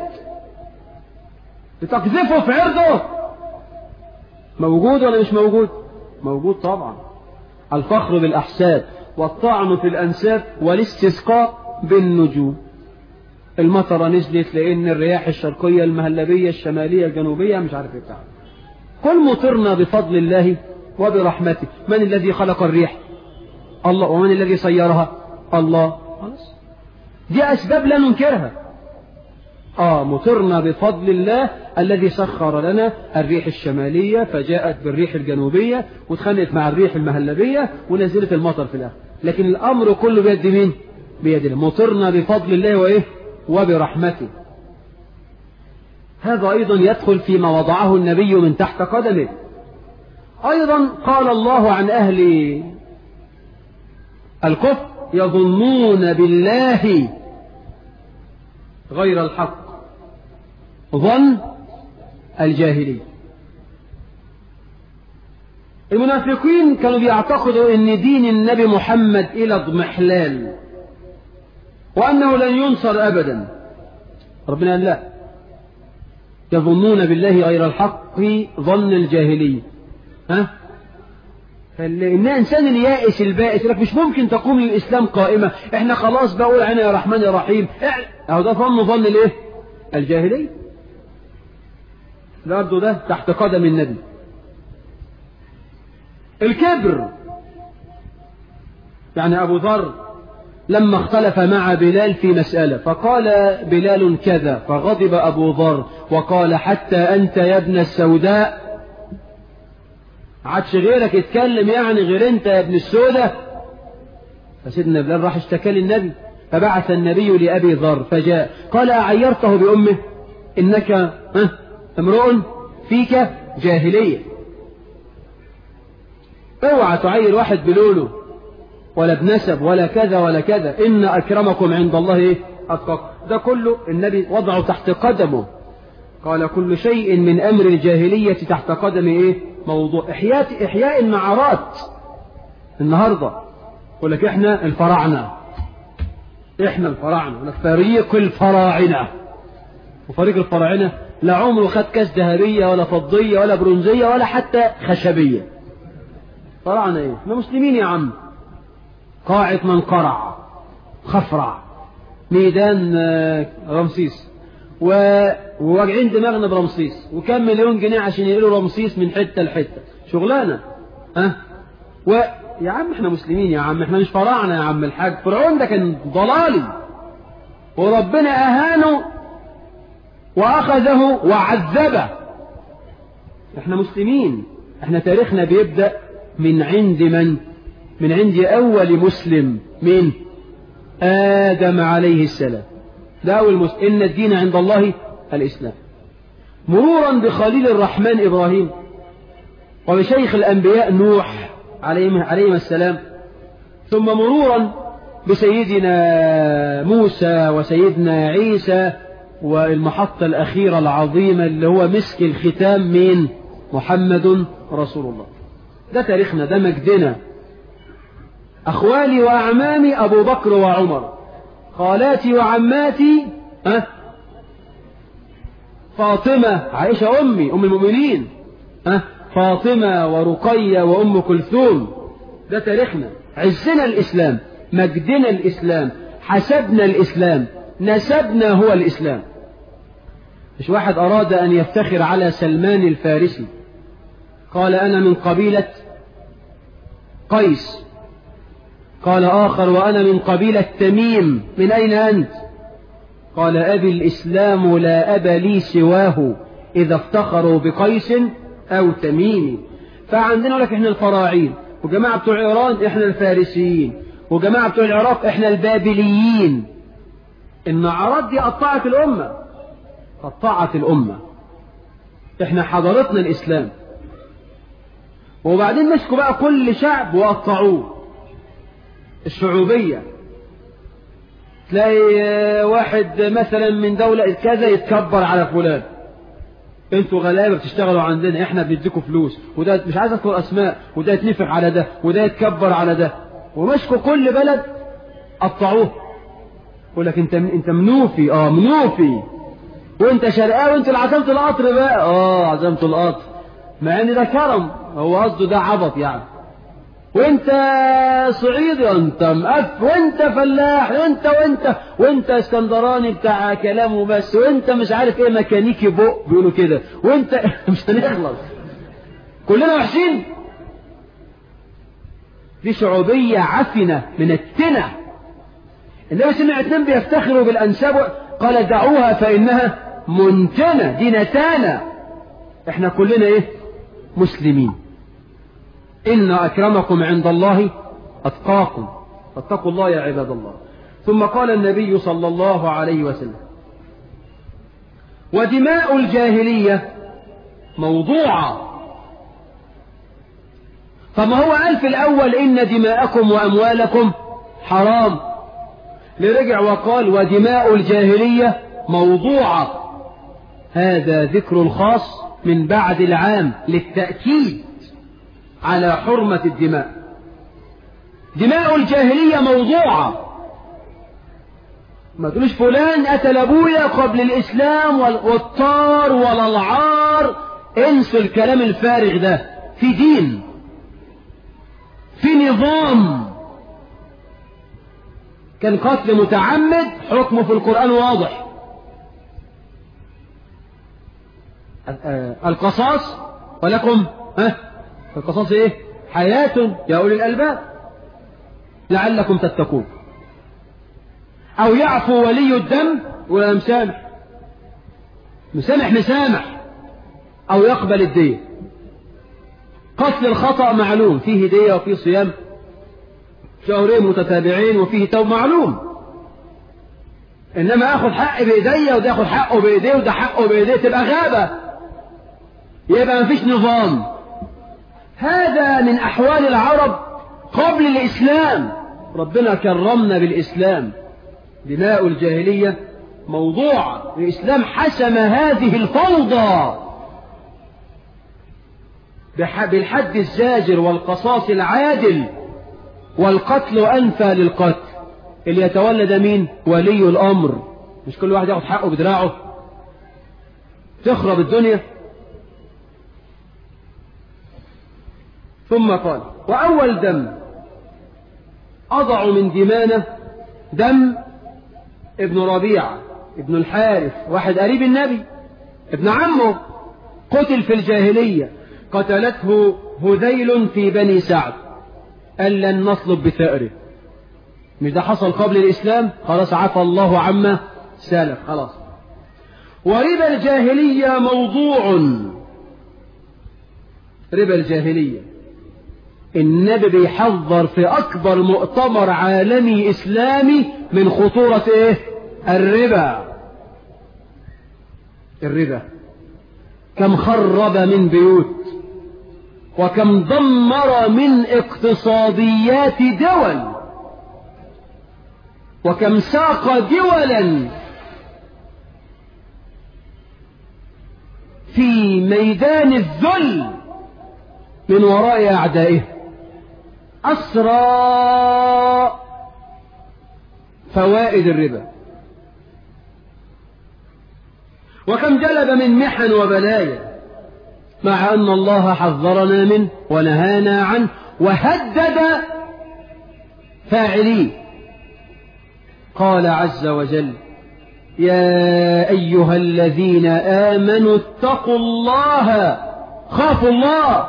بتقذفه في عرضه موجود ولا مش موجود موجود طبعا الفخر بالأحساب والطعن في الأنساب والاستسقاء بالنجوم المطرة نزلت لأن الرياح الشرقية المهلبية الشمالية الجنوبية مش عارف ايه بتاع كل مطرنا بفضل الله وبرحمته من الذي خلق الريح الله ومن الذي سيرها الله خلاص دي أسباب لا ننكرها آه مطرنا بفضل الله الذي سخر لنا الريح الشمالية فجاءت بالريح الجنوبية واتخانقت مع الريح المهلبية ونزلت المطر في الآخر لكن الأمر كله بيد مين بيد الله مطرنا بفضل الله وإيه وبرحمته هذا أيضا يدخل فيما وضعه النبي من تحت قدمه أيضا قال الله عن أهل الكفر يظنون بالله غير الحق ظن الجاهلي المنافقين كانوا بيعتقدوا ان دين النبي محمد الى اضمحلال وانه لن ينصر ابدا ربنا قال لا يظنون بالله غير الحق ظن الجاهلي ها فإن إنسان اليائس البائس لك مش ممكن تقوم للإسلام قائمة إحنا خلاص بقول عنا يا رحمن يا رحيم أهو ده ظن ظن الإيه الجاهلي برضه ده تحت قدم النبي الكبر يعني أبو ذر لما اختلف مع بلال في مسألة فقال بلال كذا فغضب أبو ذر وقال حتى أنت يا ابن السوداء عادش غيرك يتكلم يعني غير انت يا ابن السودة فسيدنا بلال راح اشتكى للنبي فبعث النبي لأبي ذر فجاء قال أعيرته بأمه إنك امرؤ فيك جاهلية اوعى تعير واحد بلوله ولا بنسب ولا كذا ولا كذا إن أكرمكم عند الله إيه أتقاكم ده كله النبي وضعه تحت قدمه قال كل شيء من أمر الجاهلية تحت قدم إيه موضوع إحياء, إحياء النعرات النهاردة يقول لك إحنا الفراعنة إحنا الفراعنة يقول لك فريق الفراعنة وفريق الفراعنة لا عمره خد كاس ذهبية ولا فضية ولا برونزية ولا حتى خشبية فراعنة إيه إحنا مسلمين يا عم قاعة من قرع خفرع ميدان رمسيس و... وواجعين دماغنا برمسيس وكم مليون جنيه عشان يقولوا رمسيس من حتة لحتة شغلانة ها و... يا عم احنا مسلمين يا عم احنا مش فراعنة يا عم الحاج فرعون ده كان ضلالي وربنا أهانه وأخذه وعذبه احنا مسلمين احنا تاريخنا بيبدأ من عند من من عند أول مسلم من آدم عليه السلام ده أول مسلم إن الدين عند الله الإسلام مرورا بخليل الرحمن إبراهيم وبشيخ الأنبياء نوح عليهم, عليهم السلام ثم مرورا بسيدنا موسى وسيدنا عيسى والمحطة الأخيرة العظيمة اللي هو مسك الختام من محمد رسول الله ده تاريخنا ده مجدنا أخوالي وأعمامي أبو بكر وعمر خالاتي وعماتي أه؟ فاطمة عائشة أمي أم المؤمنين أه؟ فاطمة ورقية وأم كلثوم ده تاريخنا عزنا الإسلام مجدنا الإسلام حسبنا الإسلام نسبنا هو الإسلام مش واحد أراد أن يفتخر على سلمان الفارسي قال أنا من قبيلة قيس قال آخر وأنا من قبيلة تميم من أين أنت قال أبي الإسلام لا أب لي سواه إذا افتخروا بقيس أو تميم فعندنا لك إحنا الفراعين وجماعة بتوع إيران إحنا الفارسيين وجماعة بتوع العراق إحنا البابليين النعرات دي قطعت الأمة قطعت الأمة احنا حضارتنا الإسلام وبعدين مسكوا بقى كل شعب وقطعوه الشعوبية تلاقي واحد مثلا من دولة كذا يتكبر على فلان انتوا غلابة بتشتغلوا عندنا احنا بنديكوا فلوس وده مش عايز اذكر اسماء وده يتنفق على ده وده يتكبر على ده ومسكوا كل بلد قطعوه يقول لك انت انت منوفي اه منوفي وانت شرقاوي وانت اللي عزمت القطر بقى اه عزمت القطر مع ان ده كرم هو قصده ده عبط يعني وانت صعيدي انت مقف وانت فلاح وانت وانت وانت اسكندراني بتاع كلامه بس وانت مش عارف ايه ميكانيكي بق بيقولوا كده وانت مش هنخلص كلنا وحشين دي شعوبية عفنة من التنة النبي سمع اتنين بيفتخروا بالانساب قال دعوها فانها منتنة دي نتانة احنا كلنا ايه مسلمين إن أكرمكم عند الله أتقاكم فاتقوا الله يا عباد الله ثم قال النبي صلى الله عليه وسلم ودماء الجاهلية موضوعة فما هو قال في الأول إن دماءكم وأموالكم حرام لرجع وقال ودماء الجاهلية موضوعة هذا ذكر الخاص من بعد العام للتأكيد على حرمة الدماء دماء الجاهلية موضوعة ما تقولش فلان قتل ابويا قبل الاسلام والطار ولا العار انسوا الكلام الفارغ ده في دين في نظام كان قتل متعمد حكمه في القرآن واضح القصاص ولكم ها القصاص ايه حياة يا أولي الألباب لعلكم تتقون أو يعفو ولي الدم ولا مسامح مسامح مسامح أو يقبل الدية قتل الخطأ معلوم فيه دية وفيه صيام شهرين متتابعين وفيه توب معلوم إنما أخذ حق بإيديا وده ياخد حقه بإيديه وده حقه بإيديه تبقى غابة يبقى مفيش نظام هذا من أحوال العرب قبل الإسلام ربنا كرمنا بالإسلام دماء الجاهلية موضوع الإسلام حسم هذه الفوضى بالحد الزاجر والقصاص العادل والقتل أنفى للقتل اللي يتولى ده مين ولي الأمر مش كل واحد ياخد حقه بدراعه تخرب الدنيا ثم قال وأول دم أضع من دمانه دم ابن ربيعة ابن الحارث واحد قريب النبي ابن عمه قتل في الجاهلية قتلته هذيل في بني سعد قال لن نطلب بثأره مش ده حصل قبل الإسلام خلاص عفى الله عما سالف خلاص وربا الجاهلية موضوع ربا الجاهلية النبي بيحذر في أكبر مؤتمر عالمي إسلامي من خطورة إيه؟ الربا الربا كم خرب من بيوت وكم دمر من اقتصاديات دول وكم ساق دولا في ميدان الذل من وراء أعدائه أسرى فوائد الربا وكم جلب من محن وبلايا مع أن الله حذرنا منه ونهانا عنه وهدد فاعليه قال عز وجل يا أيها الذين آمنوا اتقوا الله خافوا الله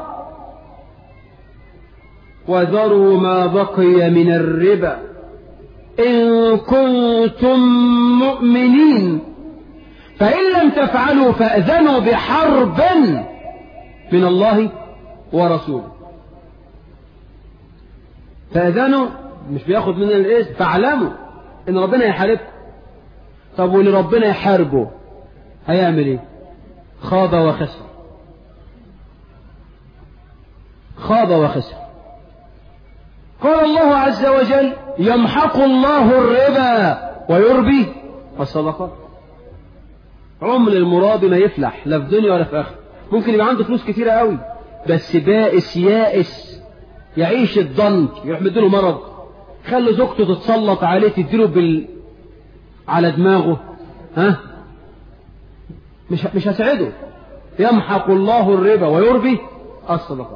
وذروا ما بقي من الربا إن كنتم مؤمنين فإن لم تفعلوا فأذنوا بحرب من الله ورسوله فأذنوا مش بياخد مننا الإذن فاعلموا إن ربنا يحاربكم طب واللي ربنا يحاربه هيعمل ايه خاب وخسر خاب وخسر قال الله عز وجل يمحق الله الربا ويربي الصدقات عمر المرابي ما يفلح لا في دنيا ولا في آخر ممكن يبقى عنده فلوس كتيرة قوي بس بائس يائس يعيش الضنك يروح مديله مرض خلي زوجته تتسلط عليه تديله بال على دماغه ها مش مش هسعده يمحق الله الربا ويربي الصدقات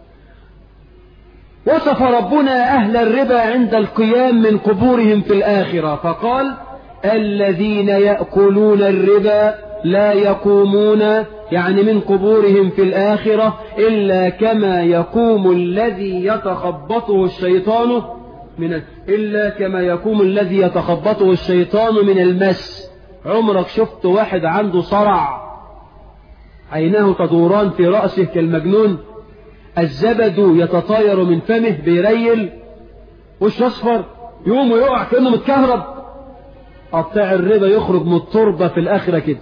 وصف ربنا أهل الربا عند القيام من قبورهم في الآخرة فقال الذين يأكلون الربا لا يقومون يعني من قبورهم في الآخرة إلا كما يقوم الذي يتخبطه الشيطان من إلا كما يقوم الذي يتخبطه الشيطان من المس عمرك شفت واحد عنده صرع عيناه تدوران في رأسه كالمجنون الزبد يتطاير من فمه بيريل وش أصفر يقوم ويقع كأنه متكهرب قطاع الربا يخرج من التربة في الآخرة كده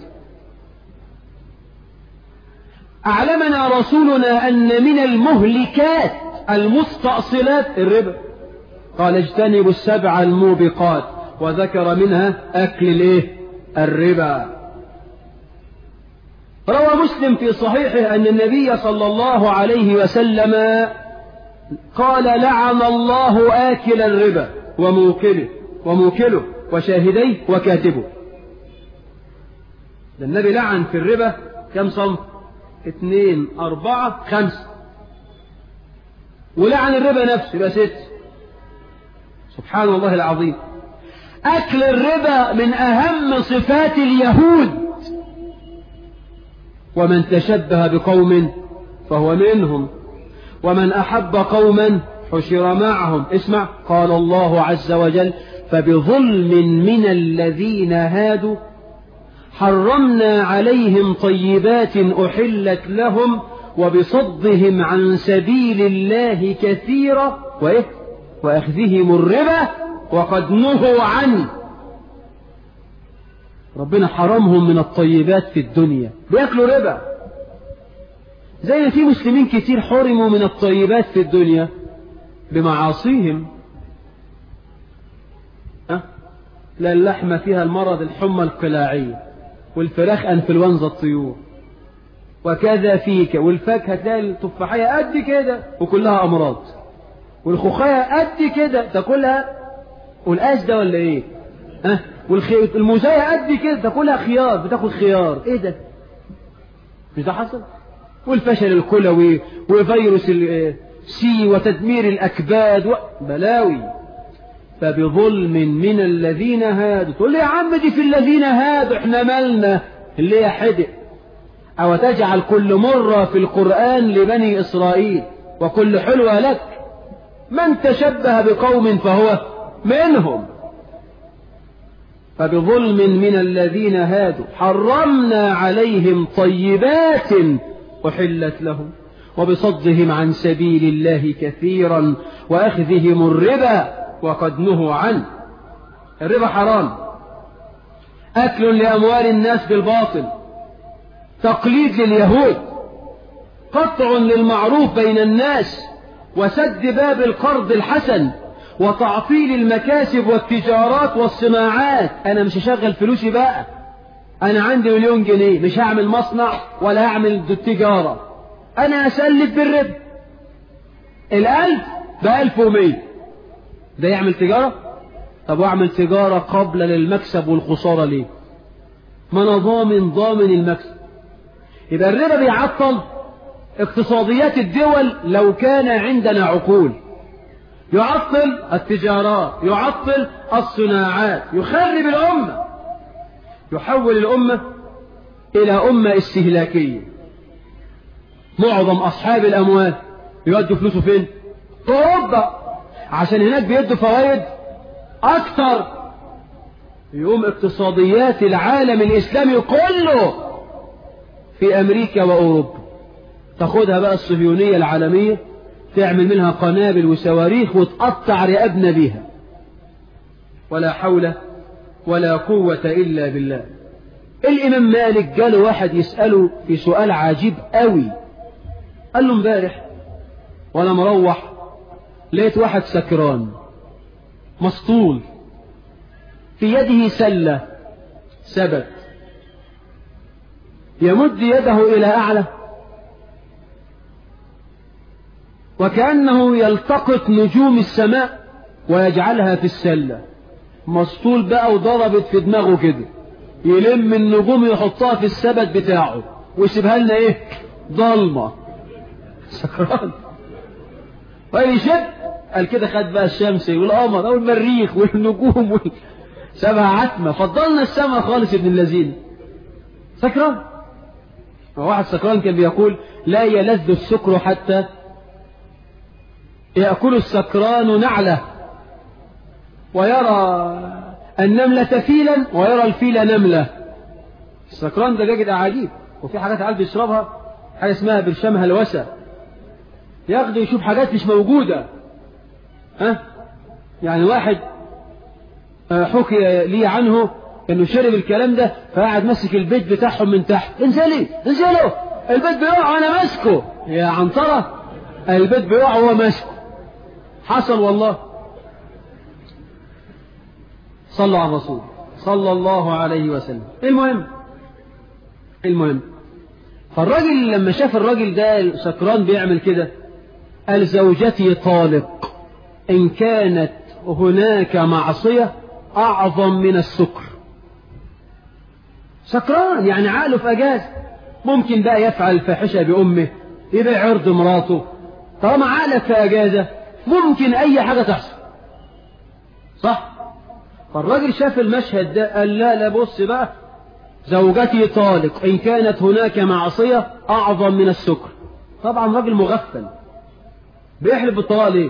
أعلمنا رسولنا أن من المهلكات المستأصلات الربا قال اجتنبوا السبع الموبقات وذكر منها أكل الايه الربا روى مسلم في صحيحه أن النبي صلى الله عليه وسلم قال لعن الله آكل الربا وموكله وموكله وشاهديه وكاتبه ده النبي لعن في الربا كم صنف اثنين أربعة خمسة ولعن الربا نفسه يبقى ست سبحان الله العظيم أكل الربا من أهم صفات اليهود ومن تشبه بقوم فهو منهم ومن أحب قوما حشر معهم اسمع قال الله عز وجل فبظلم من الذين هادوا حرمنا عليهم طيبات أحلت لهم وبصدهم عن سبيل الله كثيرا وإيه وأخذهم الربا وقد نهوا عنه ربنا حرمهم من الطيبات في الدنيا بياكلوا ربا زي في مسلمين كتير حرموا من الطيبات في الدنيا بمعاصيهم أه؟ لا اللحمة فيها المرض الحمى القلاعية والفراخ أنفلونزا الطيور وكذا فيك والفاكهة تلاقي التفاحية قد كده وكلها أمراض والخوخية قد كده تاكلها والقاس ده ولا ايه ها أه؟ والخيط الموزاية قد كده تاكلها خيار بتاكل خيار ايه ده مش ده حصل والفشل الكلوي وفيروس السي وتدمير الأكباد و... بلاوي فبظلم من الذين هادوا تقول لي يا عم دي في الذين هادوا احنا مالنا اللي هي حدق أو تجعل كل مرة في القرآن لبني إسرائيل وكل حلوة لك من تشبه بقوم فهو منهم فبظلم من الذين هادوا حرمنا عليهم طيبات أحلت لهم وبصدهم عن سبيل الله كثيرا وأخذهم الربا وقد نهوا عنه الربا حرام أكل لأموال الناس بالباطل تقليد لليهود قطع للمعروف بين الناس وسد باب القرض الحسن وتعطيل المكاسب والتجارات والصناعات أنا مش هشغل فلوسي بقى أنا عندي مليون جنيه مش هعمل مصنع ولا هعمل تجارة أنا أسلف بالربا الألف بألف ومية ده يعمل تجارة طب واعمل تجارة قبل للمكسب والخسارة ليه ما أنا ضامن ضامن المكسب يبقى الربا بيعطل اقتصاديات الدول لو كان عندنا عقول يعطل التجارات يعطل الصناعات يخرب الأمة يحول الأمة إلى أمة استهلاكية معظم أصحاب الأموال يودوا فلوسه فين في أوروبا عشان هناك بيدوا فوائد أكثر يقوم اقتصاديات العالم الإسلامي كله في أمريكا وأوروبا تاخدها بقى الصهيونية العالمية تعمل منها قنابل وصواريخ وتقطع رقابنا بيها ولا حول ولا قوة إلا بالله الإمام مالك جاله واحد يسأله في سؤال عجيب قوي قال له امبارح وأنا مروح لقيت واحد سكران مسطول في يده سلة سبت يمد يده إلى أعلى وكأنه يلتقط نجوم السماء ويجعلها في السلة مسطول بقى وضربت في دماغه كده يلم النجوم يحطها في السبت بتاعه ويسيبها لنا ايه ضلمة سكران فيشد قال كده خد بقى الشمس والقمر والمريخ والنجوم وال... سبع عتمة فضلنا السماء خالص ابن اللذين سكران واحد سكران كان بيقول لا يلذ السكر حتى يأكل السكران نعله ويرى النملة فيلا ويرى الفيل نملة السكران ده جاجد عجيب وفي حاجات عيال بيشربها حاجة اسمها برشام هلوسة ياخده يشوف حاجات مش موجودة ها يعني واحد حكي لي عنه انه شرب الكلام ده فقعد ماسك البيت بتاعهم من تحت انزلي انزلوا البيت بيقع وانا ماسكه يا عنطرة البيت بيقع وهو ماسكه حصل والله صلوا على الرسول صلى الله عليه وسلم المهم المهم فالراجل لما شاف الراجل ده سكران بيعمل كده قال زوجتي طالق إن كانت هناك معصية أعظم من السكر سكران يعني عقله في أجاز ممكن بقى يفعل فاحشة بأمه يبيع عرض مراته طالما عقلك في أجازة ممكن أي حاجة تحصل صح فالراجل شاف المشهد ده قال لا لا بص بقى زوجتي طالق إن كانت هناك معصية أعظم من السكر طبعا راجل مغفل بيحلف بالطلاق ليه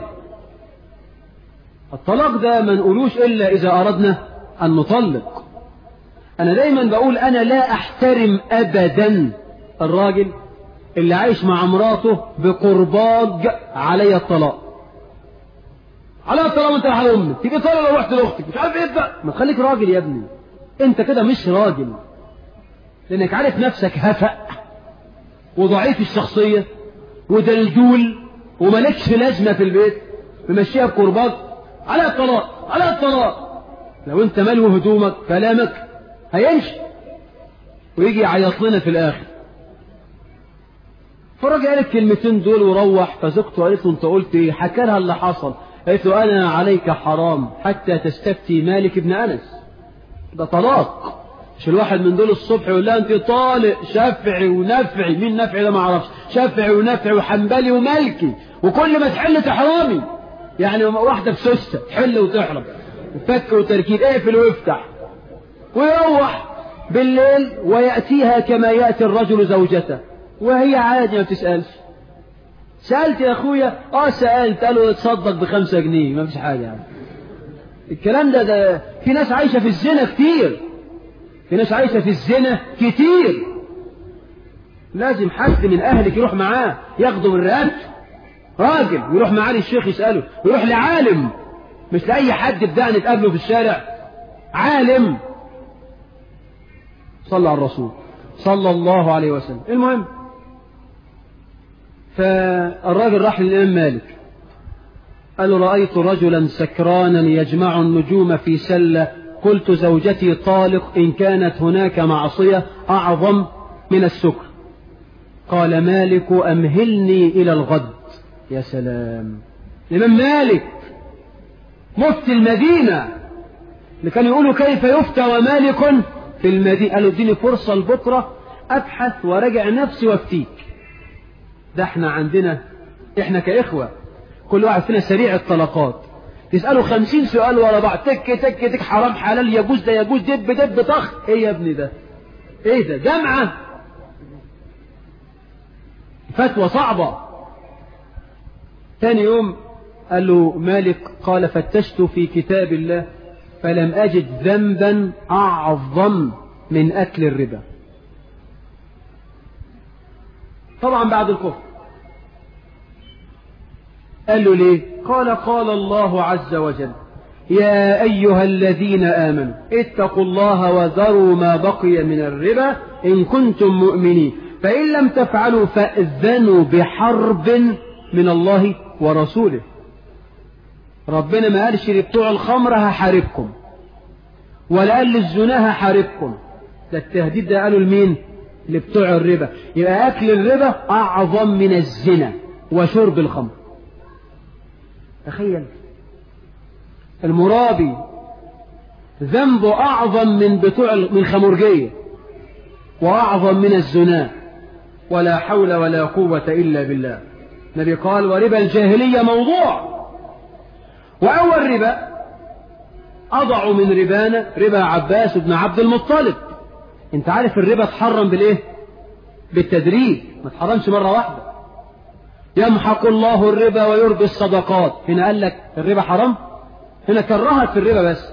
الطلاق ده ما نقولوش إلا إذا أردنا أن نطلق أنا دايما بقول أنا لا أحترم أبدا الراجل اللي عايش مع مراته بقرباج علي الطلاق على الطلاق وانت رايح لامك تيجي طالع لو رحت لاختك مش عارف ايه ده ما تخليك راجل يا ابني انت كده مش راجل لانك عارف نفسك هفأ وضعيف الشخصية ودلجول وملكش لازمة في البيت ممشيها بقرباج على الطلاق على الطلاق لو انت ملو هدومك كلامك هيمشي ويجي يعيط لنا في الاخر فالراجل قال الكلمتين دول وروح فزوجته قالت له انت قلت ايه حكى لها اللي حصل قالت له انا عليك حرام حتى تستفتي مالك ابن انس ده طلاق مش الواحد من دول الصبح يقول لها انت طالق شافعي ونفعي مين نفعي ده ما اعرفش شافعي ونفعي وحنبلي ومالكي وكل ما تحل تحرامي يعني واحده بسوسته تحل وتحرم وفك وتركيب اقفل وافتح ويروح بالليل وياتيها كما ياتي الرجل زوجته وهي عادي ما بتسالش سالت يا اخويا اه سالت قالوا تصدق بخمسة جنيه ما فيش حاجه يعني الكلام ده ده في ناس عايشه في الزنا كتير في ناس عايشة في الزنا كتير لازم حد من أهلك يروح معاه ياخده من رقبته راجل ويروح معاه للشيخ يسأله ويروح لعالم مش لأي حد بدأ نتقابله في الشارع عالم صلى على الرسول صلى الله عليه وسلم المهم فالراجل راح للإمام مالك قال له رأيت رجلا سكرانا يجمع النجوم في سلة قلت زوجتي طالق إن كانت هناك معصية أعظم من السكر قال مالك أمهلني إلى الغد يا سلام الإمام مالك مفتي المدينة اللي كانوا يقولوا كيف يفتى ومالك في المدينة قالوا اديني فرصة لبكرة أبحث وراجع نفسي وافتيك ده احنا عندنا احنا كإخوة كل واحد فينا سريع الطلقات تسأله خمسين سؤال ورا بعض تك تك تك حرام حلال يجوز ده يجوز دب دب طخ ايه يا ابني ده ايه ده جامعة فتوى صعبة ثاني يوم قال له مالك قال فتشت في كتاب الله فلم أجد ذنبا أعظم من أكل الربا طبعا بعد الكفر قال له ليه قال قال الله عز وجل يا أيها الذين آمنوا اتقوا الله وذروا ما بقي من الربا إن كنتم مؤمنين فإن لم تفعلوا فأذنوا بحرب من الله ورسوله ربنا ما قالش لبتوع الخمر هحاربكم ولا قال للزنا هحاربكم ده التهديد ده قالوا لمين لبتوع الربا يبقى أكل الربا أعظم من الزنا وشرب الخمر تخيل المرابي ذنبه أعظم من بتوع من خمرجية وأعظم من الزنا ولا حول ولا قوة إلا بالله النبي قال وربا الجاهلية موضوع وأول ربا أضع من ربانا ربا عباس بن عبد المطلب انت عارف الربا اتحرم بالايه بالتدريج ما اتحرمش مرة واحدة يمحق الله الربا ويربي الصدقات هنا قال لك الربا حرام هنا كرهت في الربا بس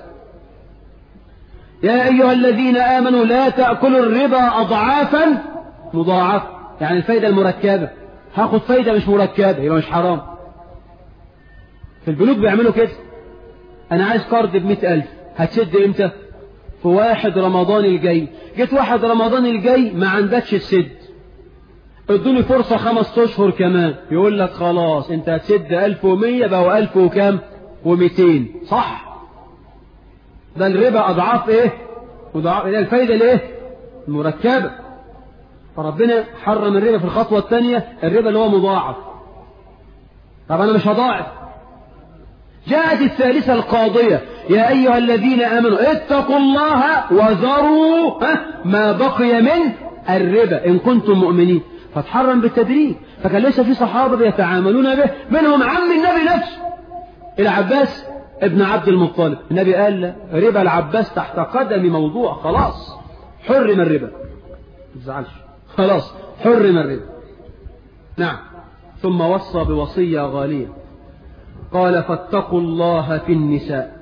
يا أيها الذين آمنوا لا تأكلوا الربا أضعافا مضاعفة يعني الفايدة المركبة هاخد فايدة مش مركبة يبقى مش حرام في البنوك بيعملوا كده أنا عايز قرض بمئة ألف هتسد إمتى في واحد رمضان الجاي جيت واحد رمضان الجاي ما عندكش تسد ادوني فرصة خمس أشهر كمان يقول لك خلاص انت هتسد ألف ومية بقوا ألف وكام ومئتين صح ده الربا أضعاف إيه أضعاف إيه الفايدة لإيه المركبة فربنا حرم الربا في الخطوة الثانية الربا اللي هو مضاعف طب أنا مش هضاعف جاءت الثالثة القاضية يا أيها الذين آمنوا اتقوا الله وذروا ما بقي من الربا إن كنتم مؤمنين فتحرم بالتدريج فكان ليس في صحابة بيتعاملون به منهم عم النبي نفسه العباس ابن عبد المطلب النبي قال ربا العباس تحت قدم موضوع خلاص حرم الربا ما تزعلش خلاص حرم الربا نعم ثم وصى بوصية غالية قال فاتقوا الله في النساء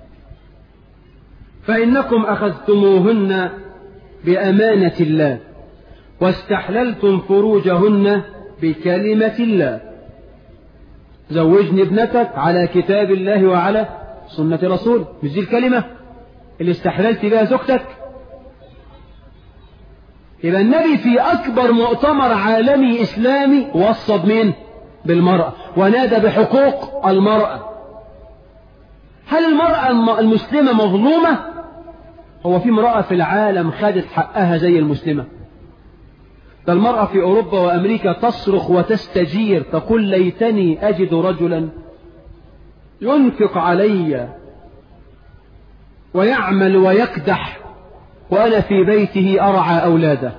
فإنكم أخذتموهن بأمانة الله واستحللتم فروجهن بكلمة الله زوجني ابنتك على كتاب الله وعلى سنة رسول مش دي الكلمة اللي استحللت بها زوجتك يبقى النبي في أكبر مؤتمر عالمي إسلامي وصى بمين بالمرأة ونادى بحقوق المرأة هل المرأة المسلمة مظلومة هو في امرأة في العالم خدت حقها زي المسلمة ده المرأة في أوروبا وأمريكا تصرخ وتستجير تقول ليتني أجد رجلا ينفق علي ويعمل ويكدح وأنا في بيته أرعى أولاده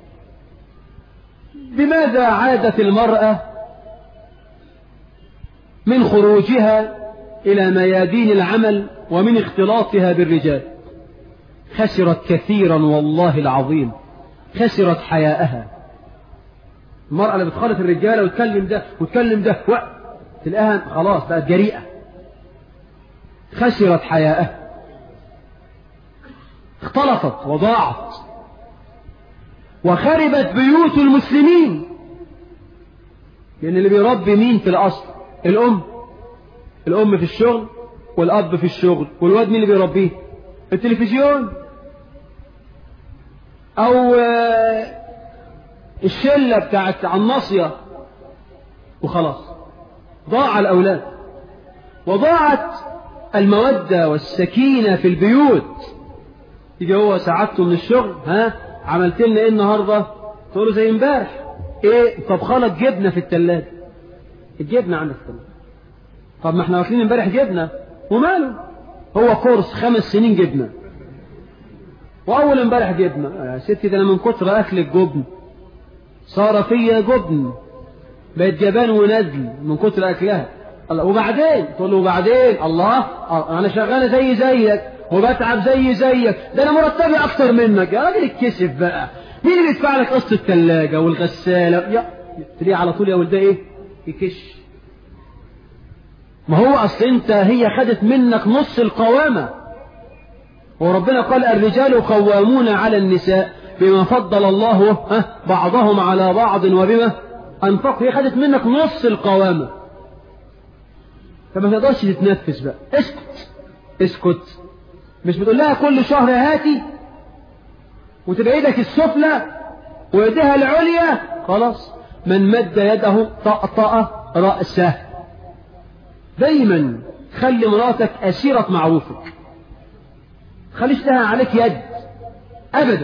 بماذا عادت المرأة من خروجها إلى ميادين العمل ومن اختلاطها بالرجال خسرت كثيرا والله العظيم خسرت حياءها المرأة اللي بتخالط الرجالة وتكلم ده وتكلم ده و... تلاقيها خلاص بقت جريئة خسرت حياءها اختلطت وضاعت وخربت بيوت المسلمين لأن اللي بيربي مين في الأصل الأم الأم في الشغل والأب في الشغل والواد مين اللي بيربيه التلفزيون أو الشلة بتاعت الناصية وخلاص ضاع الأولاد وضاعت المودة والسكينة في البيوت يجي هو سعادته من الشغل ها عملت لنا ايه النهارده تقول له زي امبارح ايه طب خلط جبنه في الثلاجه الجبنه عندك في الثلاجه طب ما احنا واكلين امبارح جبنه وماله هو كورس خمس سنين جبنه واول امبارح جبنه يا ستي ده انا من كتر اكل الجبن صار فيا جبن بقت جبان ونزل من كتر اكلها الله وبعدين تقول له وبعدين الله انا شغاله زي زيك وبتعب زي زيك ده انا مرتبي اكتر منك يا راجل اتكسف بقى مين اللي بيدفع لك قسط الثلاجه والغساله يا تلاقيه على طول يا ولد ايه يكش ما هو اصل انت هي خدت منك نص القوامه وربنا قال الرجال قوامون على النساء بما فضل الله بعضهم على بعض وبما انفقوا هي خدت منك نص القوامه فما تقدرش تتنفس بقى اسكت اسكت مش بتقول لها كل شهر هاتي وتبقى ايدك السفلى وايديها العليا خلاص من مد يده طأطأ رأسه دايما خلي مراتك أسيرة معروفك خليش لها عليك يد أبدا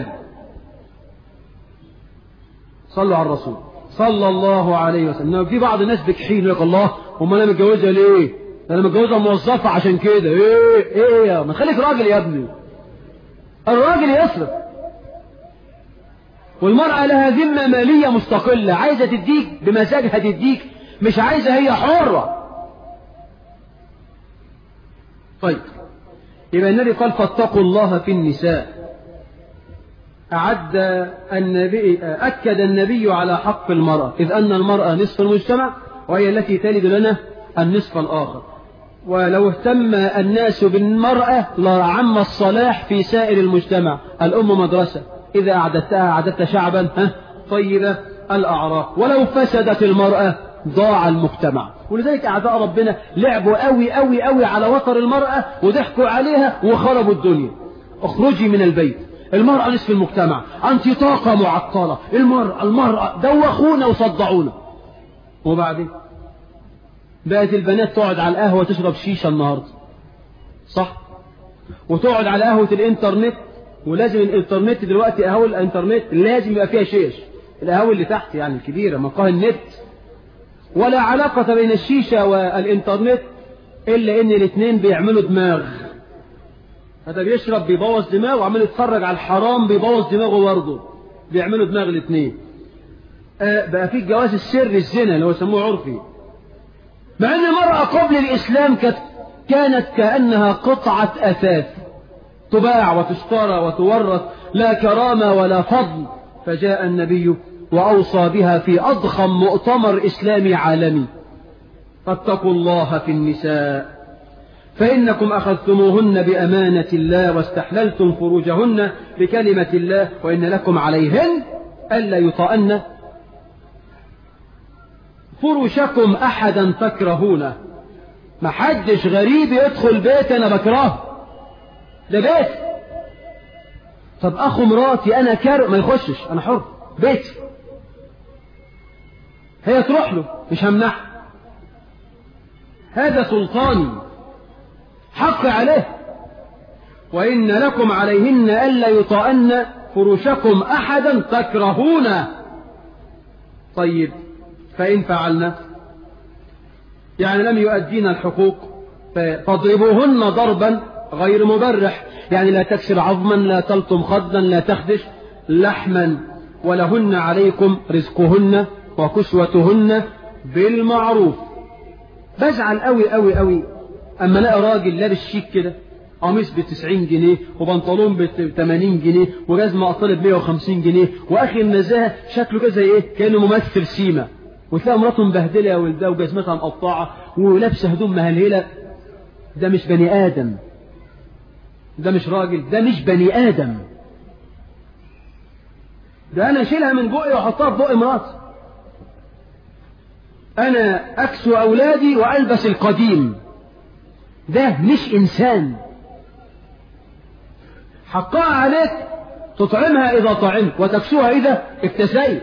صلوا على الرسول صلى الله عليه وسلم في بعض الناس بكحين يقول الله هم انا متجوزها ليه انا متجوزها موظفة عشان كده ايه ايه يا ما خليك راجل يا ابني الراجل يصرف والمرأة لها ذمة مالية مستقلة عايزة تديك بمزاجها تديك مش عايزة هي حرة طيب يبقى النبي قال فاتقوا الله في النساء أعد النبي أكد النبي على حق المرأة إذ أن المرأة نصف المجتمع وهي التي تلد لنا النصف الآخر ولو اهتم الناس بالمرأة لعم الصلاح في سائر المجتمع الأم مدرسة إذا أعددتها أعددت شعبا ها طيب الأعراق ولو فسدت المرأة ضاع المجتمع ولذلك أعداء ربنا لعبوا قوي قوي قوي على وتر المرأة وضحكوا عليها وخربوا الدنيا اخرجي من البيت المرأة نصف المجتمع أنت طاقة معطلة المرأة المرأة دوخونا وصدعونا وبعدين بقت البنات تقعد على القهوة تشرب شيشة النهاردة صح وتقعد على قهوة الانترنت ولازم الانترنت دلوقتي قهوة الانترنت لازم يبقى فيها شيش القهوة اللي تحت يعني الكبيرة مقاهي النت ولا علاقة بين الشيشة والإنترنت إلا إن الاثنين بيعملوا دماغ هذا بيشرب بيبوظ دماغه وعمال يتفرج على الحرام بيبوظ دماغه برضه بيعملوا دماغ الاثنين آه بقى في الجواز السري الزنا اللي هو يسموه عرفي مع ان المرأة قبل الإسلام كانت كانت كأنها قطعة أثاث تباع وتشترى وتورث لا كرامة ولا فضل فجاء النبي وأوصى بها في أضخم مؤتمر إسلامي عالمي فاتقوا الله في النساء فإنكم أخذتموهن بأمانة الله واستحللتم فروجهن بكلمة الله وإن لكم عليهن ألا يطأن فرشكم أحدا تكرهونه ما حدش غريب يدخل بيت أنا بكرهه ده بيت طب أخو مراتي أنا كر ما يخشش أنا حر بيتي هي تروح له مش همنعها هذا سلطاني حق عليه وإن لكم عليهن ألا يطأن فرشكم أحدا تكرهونه طيب فإن فعلنا يعني لم يؤدين الحقوق فاضربوهن ضربا غير مبرح يعني لا تكسر عظما لا تلطم خدا لا تخدش لحما ولهن عليكم رزقهن وكسوتهن بالمعروف بزعل قوي قوي قوي اما الاقي راجل لابس شيك كده قميص ب 90 جنيه وبنطلون ب 80 جنيه وجزمه اطول ب 150 جنيه واخي النزاهه شكله كده زي ايه كانه ممثل سيما وتلاقي مراته مبهدله يا ولدها وجزمتها مقطعه ولابسه هدوم مهلهله ده مش بني ادم ده مش راجل ده مش بني ادم ده انا اشيلها من بقي واحطها في بق مراتي انا اكسو اولادي والبس القديم ده مش انسان حقها عليك تطعمها اذا طعمت وتكسوها اذا اكتسيت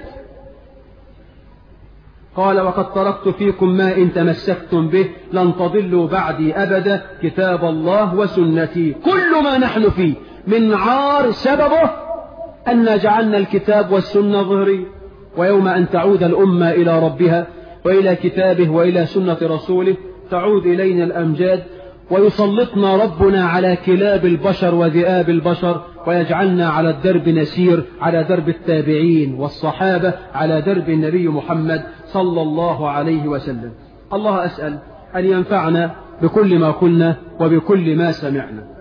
قال وقد تركت فيكم ما إن تمسكتم به لن تضلوا بعدي أبدا كتاب الله وسنتي كل ما نحن فيه من عار سببه أن جعلنا الكتاب والسنة ظهري ويوم أن تعود الأمة إلى ربها وإلى كتابه وإلى سنة رسوله تعود إلينا الأمجاد ويسلطنا ربنا على كلاب البشر وذئاب البشر ويجعلنا على الدرب نسير على درب التابعين والصحابة على درب النبي محمد صلى الله عليه وسلم الله أسأل أن ينفعنا بكل ما قلنا وبكل ما سمعنا